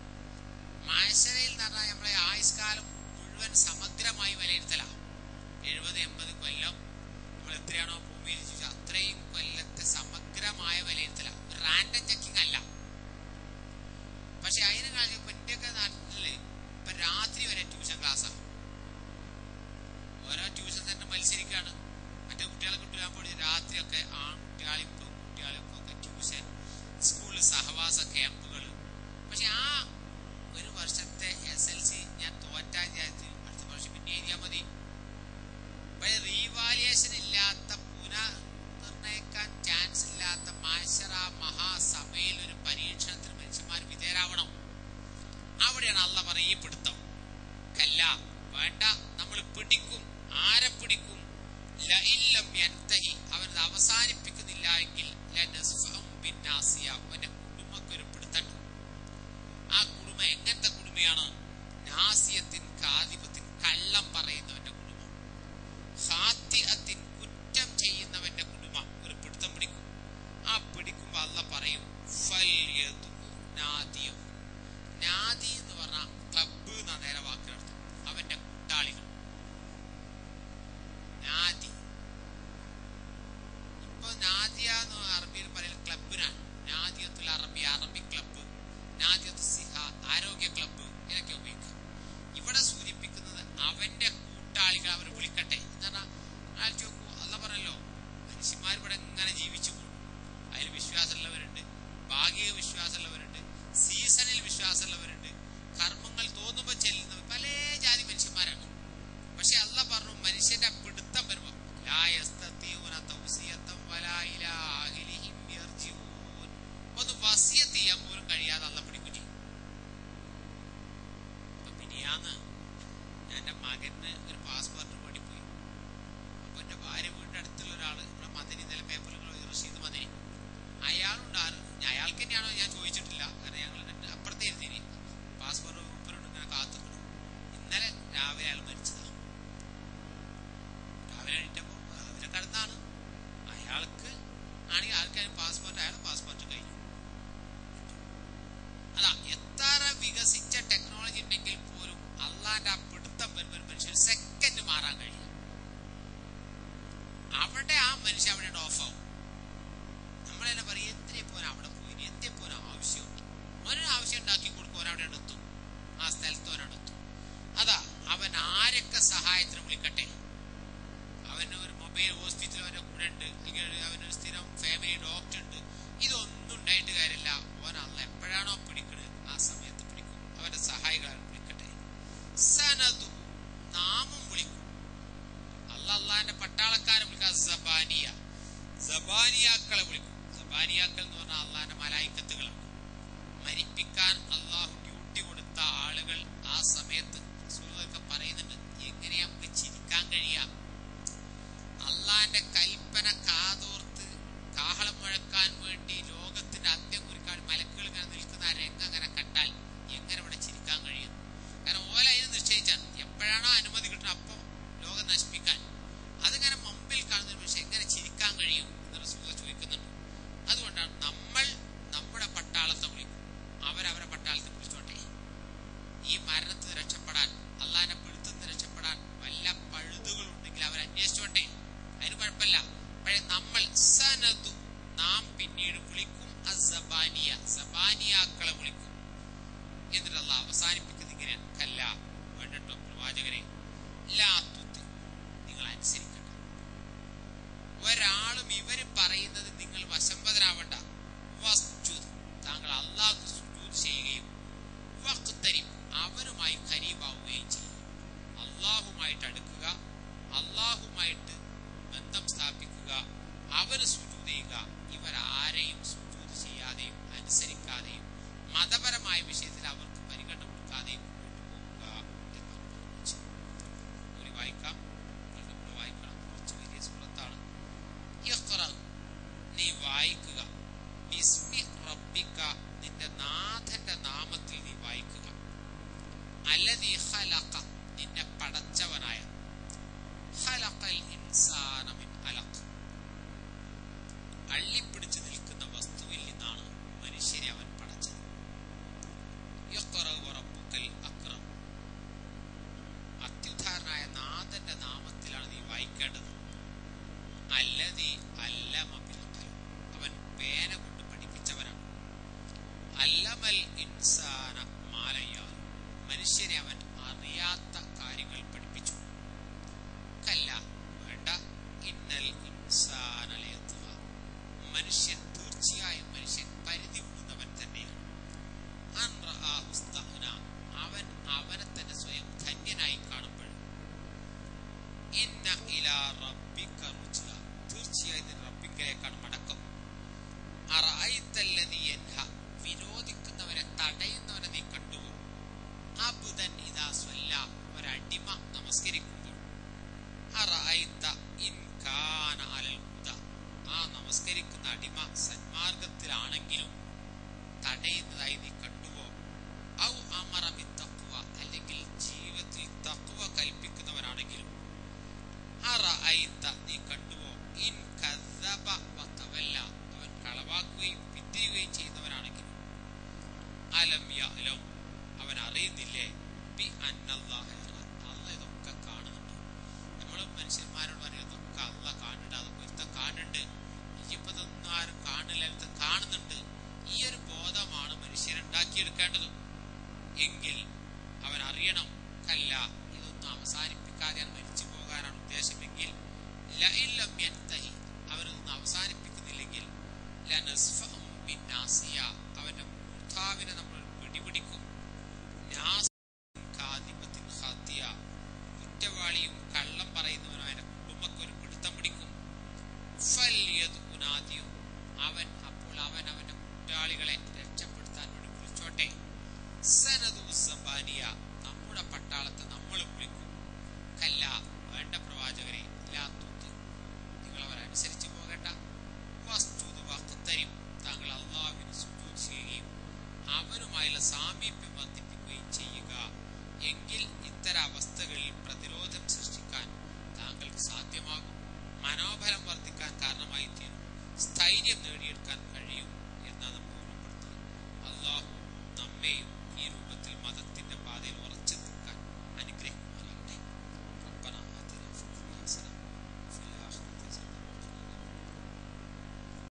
മാശരയിൽ എന്ന് പറഞ്ഞാൽ നമ്മളെ ആയുഷ്കാലം മുഴുവൻ സമഗ്രമായി വിലയിരുത്തലാണ് എഴുപത് എൺപത് കൊല്ലം നമ്മൾ എത്രയാണോ ഭൂമിയിൽ ജീവിച്ചത് അത്രയും കൊല്ലത്തെ സമഗ്രമായ വിലയിരുത്തലാണ് റാൻഡം ചെക്കിംഗ് അല്ല പക്ഷെ അതിന് കാര്യം ഇപ്പൊ ഇന്ത്യയൊക്കെ നാട്ടില് ഇപ്പൊ രാത്രി വരെ ട്യൂഷൻ ക്ലാസ്സാണ് ഓരോ ട്യൂഷൻ സെന്റർ മത്സരിക്കാണ് മറ്റേ കുട്ടികളെ കിട്ടാൻ പോയി രാത്രിയൊക്കെ ആൺകുട്ടികളെയും പെൺകുട്ടികളെയും ഒക്കെ ട്യൂഷൻ സ്കൂളിൽ സഹവാസ ക്യാമ്പുകൾ പക്ഷെ ആ ഒരു വർഷത്തെ എസ് എൽ സി ഞാൻ തോറ്റാൻ വിചാരിച്ച് അടുത്ത വർഷം പിന്നെ എഴുതിയാൽ മതി പക്ഷെ റീവാലിയേഷൻ ഇല്ലാത്ത പുനർനിർണയിക്കാൻ ചാൻസ് ഇല്ലാത്ത മാശറ മഹാസഭയിൽ ഒരു പരീക്ഷണത്തിന് മനുഷ്യന്മാർ വിധേയരാവണം അവിടെയാണ് അള്ള പറയും ഈ പിടുത്തം കല്ല വേണ്ട നമ്മൾ പിടിക്കും ആരെ പിടിക്കും ലഇല്ലം യൻതഹി അവനത് അവസാനിപ്പിക്കുന്നില്ല എങ്കിൽ ലനസ്ഫഹും ബിന്നാസിയ അവന്റെ കുടുംബക്കൊരു പിടുത്തണ്ട് ആ കുടുംബം എങ്ങനത്തെ കുടുംബയാണ് നാസിയത്തിൻ കാതിപത്തിൻ കള്ളം പറയുന്നവന്റെ കുടുംബം ഹാത്തിഅത്തിൻ കുറ്റം ചെയ്യുന്നവന്റെ കുടുംബം ഒരു പിടുത്തം പിടിക്കും ആ പിടിക്കുമ്പോ അല്ല പറയും ഫൽയദു നാദിയം നാദി എന്ന് പറഞ്ഞ ക്ലബ്ബ് എന്ന നേരെ വാക്കിനർത്ഥം അവന്റെ കൂട്ടാളികൾ നാദി ഇപ്പൊ നാദിയ എന്ന് അറബിയിൽ പറയുന്ന ക്ലബിനാണ് നാദിയത്തുൽ അറബി അറബി ക്ലബ്ബ് നാദിയത്ത് സിഹ ആരോഗ്യ ക്ലബ്ബ് ഇതൊക്കെ ഉപയോഗിക്കുക ഇവിടെ സൂചിപ്പിക്കുന്നത് അവന്റെ കൂട്ടാളികൾ അവർ വിളിക്കട്ടെ എന്ന് പറഞ്ഞാൽ ആലോചിച്ച് നോക്കൂ അല്ല പറഞ്ഞല്ലോ മനുഷ്യന്മാർ ഇവിടെ ഇങ്ങനെ ജീവിച്ചു പോകും അതിൽ വിശ്വാസമുള്ളവരുണ്ട് ഭാഗിക വിശ്വാസമുള്ളവരുണ്ട് സീസണിൽ വിശ്വാസമുള്ളവരുണ്ട് കർമ്മങ്ങൾ തോന്നുമ്പോൾ ചെല്ലുന്നവർ പല ജാതി മനുഷ്യന്മാരാണ് പക്ഷെ അല്ല പറഞ്ഞു മനുഷ്യന്റെ പിടുത്തം വരുമ്പോ ലാ യസ്തത്തിയൂന തൗസിയത്തം വലാ ഇലാ അഹ്ലിഹിം യർജിഊൻ. ഒന്ന് വസിയത്ത് ചെയ്യാൻ പോലും കഴിയാതെ അല്ല പിടിക്കും ചെയ്യും അപ്പൊ മിനിയാന്ന് ഞാൻ എന്റെ മകന് ഒരു പാസ്പോർട്ട് വേണ്ടി പോയി അപ്പൊ എന്റെ ഭാര്യ വീടിന്റെ അടുത്തുള്ള ഒരാള് നമ്മുടെ മദനി ഇന്നലെ പേപ്പറുകൾ റഷീദ് മദനി അയാളുണ്ട് ആര് ഞാൻ അയാൾക്ക് തന്നെയാണോ ഞാൻ ചോദിച്ചിട്ടില്ല കാരണം ഞങ്ങൾ രണ്ട് അപ്പുറത്തെ ഇരുത്തിന് പാസ്പോർട്ട് മൂപ്പരോട് ഇങ്ങനെ കാത്തുക്കണം ഇന്നലെ രാവിലെ അയാൾ മരിച്ചതാ രാവിലെ എണീറ്റപ്പോ രാവിലെ കടന്നാണ് അയാൾക്ക് ആണെങ്കിൽ ആൾക്കാർ പാസ്പോർട്ട് അയാളെ പാസ്പോർട്ട് കഴിഞ്ഞു അതാ എത്ര വികസിച്ച ടെക്നോളജി ഉണ്ടെങ്കിൽ പോലും അള്ളാന്റെ ആ പിടുത്തം വരുമ്പോൾ ഒരു മനുഷ്യൻ സെക്കൻഡ് മാറാൻ കഴിയും അവിടെ ആ മനുഷ്യൻ അവിടെ ഓഫ് ആവും നമ്മളെന്നെ പറയും എന്തിനെ പോരാ അവിടെ പോയി എന്തേ പോരാ ആവശ്യം ഓരോ ആവശ്യം ഉണ്ടാക്കി കൊടുക്കും ഒരവിടെ എത്തും ആ സ്ഥലത്ത് ഒരവിടെ എത്തും അതാ അവൻ ആരൊക്കെ സഹായത്തിന് വിളിക്കട്ടെ അവന് ഒരു മൊബൈൽ ഹോസ്പിറ്റൽ അവന്റെ കൂടെ ഉണ്ട് അല്ലെങ്കിൽ അവനൊരു സ്ഥിരം ഫാമിലി ഡോക്ടർ ഉണ്ട് ഇതൊന്നും ഉണ്ടായിട്ട് കാര്യമില്ല ഓൻ അല്ല എപ്പോഴാണോ പിടിക്കുന്നത് ആ സമയത്ത് പിടിക്കും അവന്റെ സഹായികളെ വിളിക്കട്ടെ സനതു നാമും അള്ളാന്റെ പട്ടാളക്കാരെ വിളിക്കുക സബാനിയ സബാനിയാക്കളെ വിളിക്കും സബാനിയാക്കൾ എന്ന് പറഞ്ഞാൽ അള്ളാന്റെ മലായിക്കത്തുകളാണ് മരിപ്പിക്കാൻ അള്ളാഹു ഡ്യൂട്ടി കൊടുത്ത ആളുകൾ ആ സമയത്ത് റസൂലുള്ളാഹിയൊക്കെ പറയുന്നുണ്ട് എങ്ങനെയാ നമുക്ക് ചിരിക്കാൻ കഴിയാം അള്ളാന്റെ കൽപ്പന കാതോർത്ത് കാഹളം മുഴക്കാൻ വേണ്ടി ലോകത്തിന്റെ അന്ത്യം കുറിക്കാൻ മലക്കുകൾ ഇങ്ങനെ നിൽക്കുന്ന ആ രംഗം അങ്ങനെ കണ്ടാൽ എങ്ങനെ ഇവിടെ ചിരിക്കാൻ കഴിയും കാരണം ഓല അതിന് നിശ്ചയിച്ചാണ് എപ്പോഴാണോ അനുമതി കിട്ടുന്നത് അപ്പോൾ ലോകം നശിപ്പിക്കാൻ അതിങ്ങനെ മുമ്പിൽ കാണുന്ന പക്ഷെ എങ്ങനെ ചിരിക്കാൻ കഴിയും എന്ന് റസൂല ചോദിക്കുന്നുണ്ട് അതുകൊണ്ടാണ് നമ്മൾ നമ്മുടെ പട്ടാളത്തെ വിളിക്കും അവരവരെ പട്ടാളത്തെ വിളിച്ചോട്ടെ ഈ മരണത്തിൽ നിന്ന് രക്ഷപ്പെടാൻ അള്ളാന്റെ പിടുത്തത്തിൽ നിന്ന് രക്ഷപ്പെടാൻ വല്ല പഴുതുകൾ ഉണ്ടെങ്കിൽ അവർ അന്വേഷിച്ചോട്ടെ അതിന് കുഴപ്പമില്ല പക്ഷേ നമ്മൾ സനദു നാം പിന്നീട് വിളിക്കും അസബാനിയ സബാനിയാക്കളെ വിളിക്കും എന്നിട്ട് അള്ളാഹ് അവസാനിപ്പിക്കുന്നത് ഇങ്ങനെ കല്ല വേണ്ടട്ടോ പ്രവാചകരെ ലാ തുത്തി നിങ്ങൾ അനുസരിക്കട്ടെ ഒരാളും ഇവര് പറയുന്നത് നിങ്ങൾ വശംവദനാവണ്ട വസ്ജുദ് താങ്കൾ അള്ളാഹ് സുജൂദ് ചെയ്യുകയും വഖ്തരിബ് അവനുമായി ഖരീബാവുകയും ചെയ്യും അള്ളാഹുമായിട്ട് അടുക്കുക അള്ളാഹുമായിട്ട് ബന്ധം സ്ഥാപിക്കുക അവന് സുജൂദ് ചെയ്യുക ഇവർ ആരെയും സുജൂദ് ചെയ്യാതെയും അനുസരിക്കാതെയും മതപരമായ വിഷയത്തിൽ അവർക്ക് പരിഗണന കൊടുക്കാതെയും മുന്നോട്ട് പോകുക എന്നാണ് പറഞ്ഞത്. ഒരു വായിക്കാം നിങ്ങൾ നമ്മൾ വായിക്കണം കുറച്ച് വലിയ സുഹൃത്താണ് ഇഖ്റ നീ വായിക്കുക ബിസ്മി റബ്ബിക നിന്റെ നാഥന്റെ നാമത്തിൽ നീ വായിക്കുക അല്ലദീ ഖലഖ നിന്നെ പടച്ചവനായ ഖലഖൽ ഇൻസാന മിൻ അലഖ് അള്ളിപ്പിടിച്ചു നിൽക്കുന്ന വസ്തുവിൽ നിന്നാണ് മനുഷ്യരെ അവൻ പടച്ചത് ഇഖ്റ വറബ്ബുക്കൽ അക്രം അത്യുദ്ധാരനായ നാഥന്റെ നാമത്തിലാണ് നീ വായിക്കേണ്ടത് അല്ലതി അല്ലമ ബിൽ ഖലം. അവൻ പേന കൊണ്ട് പഠിപ്പിച്ചവനാണ് അല്ലമൽ ഇൻസാന മാലയ്യാൽ മനുഷ്യരെ അവൻ അറിയാത്ത കാര്യങ്ങൾ പഠിപ്പിച്ചു കല്ല വേണ്ട ഇന്നൽ ഇൻസാന ലയത്വ. മനുഷ്യൻ തീർച്ചയായും മനുഷ്യൻ പരിധി വിടുന്നവൻ തന്നെയാണ് അൻ റആഹു ഇസ്തഗ്ന. അവൻ അവനെ തന്നെ സ്വയം ധന്യനായി കാണുമ്പോൾ ഇന്ന ഇലാ റബ്ബിക റുജ്അ. തീർച്ചയായും നിന്റെ റബ്ബിക്കലേക്കാണ് മടക്കം അറഅയ്തല്ലദീ യൻഹ. വിരോധിക്കുന്നവരെ തടയുന്നവനെ നീ കണ്ടുവോ അബുദൻ ഇദാ സ്വല്ല ഒരടിമ നമസ്കരിക്കുമ്പോൾ അറഅയ്ത ഇൻ കാന അലൽ ഹുദ. ആ നമസ്കരിക്കുന്ന അടിമ സന്മാർഗത്തിലാണെങ്കിലും തടയുന്നതായി നീ കണ്ടുവോ ഔ അമറ ബിത്തഖ്വ. അല്ലെങ്കിൽ ജീവിതത്തിൽ തഖ്വ കൽപ്പിക്കുന്നവനാണെങ്കിലും അറഅയ്ത നീ കണ്ടുവോ ഇൻ കദ്ദബ വതവല്ല അവൻ കളവാക്കുകയും പിന്തിരിയുകയും ചെയ്യുന്നവനാണെങ്കിലും അലം യഅലം അവൻ അറിയുന്നില്ലേ ബി അന്നല്ലാഹ യറ. അള്ളാഹ് ഇതൊക്കെ കാണുന്നുണ്ട് നമ്മൾ മനുഷ്യന്മാരോട് പറയും ഇതൊക്കെ അല്ല കാണുന്നുണ്ട് അത് ഒരുത്തൻ കാണുന്നുണ്ട് ഇനിയിപ്പോ ഇതൊന്നും ആരും കാണില്ല ഇത് കാണുന്നുണ്ട് ഈ ഒരു ബോധമാണ് മനുഷ്യരുണ്ടാക്കിയെടുക്കേണ്ടത് എങ്കിൽ അവൻ അറിയണം കല്ല ഇതൊന്നും അവസാനിപ്പിക്കാതെയാണ് മരിച്ചു പോകാനാണ് ഉദ്ദേശമെങ്കിൽ ലഇല്ലം യൻതഹി അവനൊന്നും അവസാനിപ്പിക്കുന്നില്ലെങ്കിൽ ലനസ്ഫഉം ബിന്നാസിയ അവന്റെ മൂർധാവിനെ നമ്മൾ പിടിപിടിക്കും നാസിൻ കാദിബത്തിൻ ഖാത്തിയ കുറ്റവാളിയും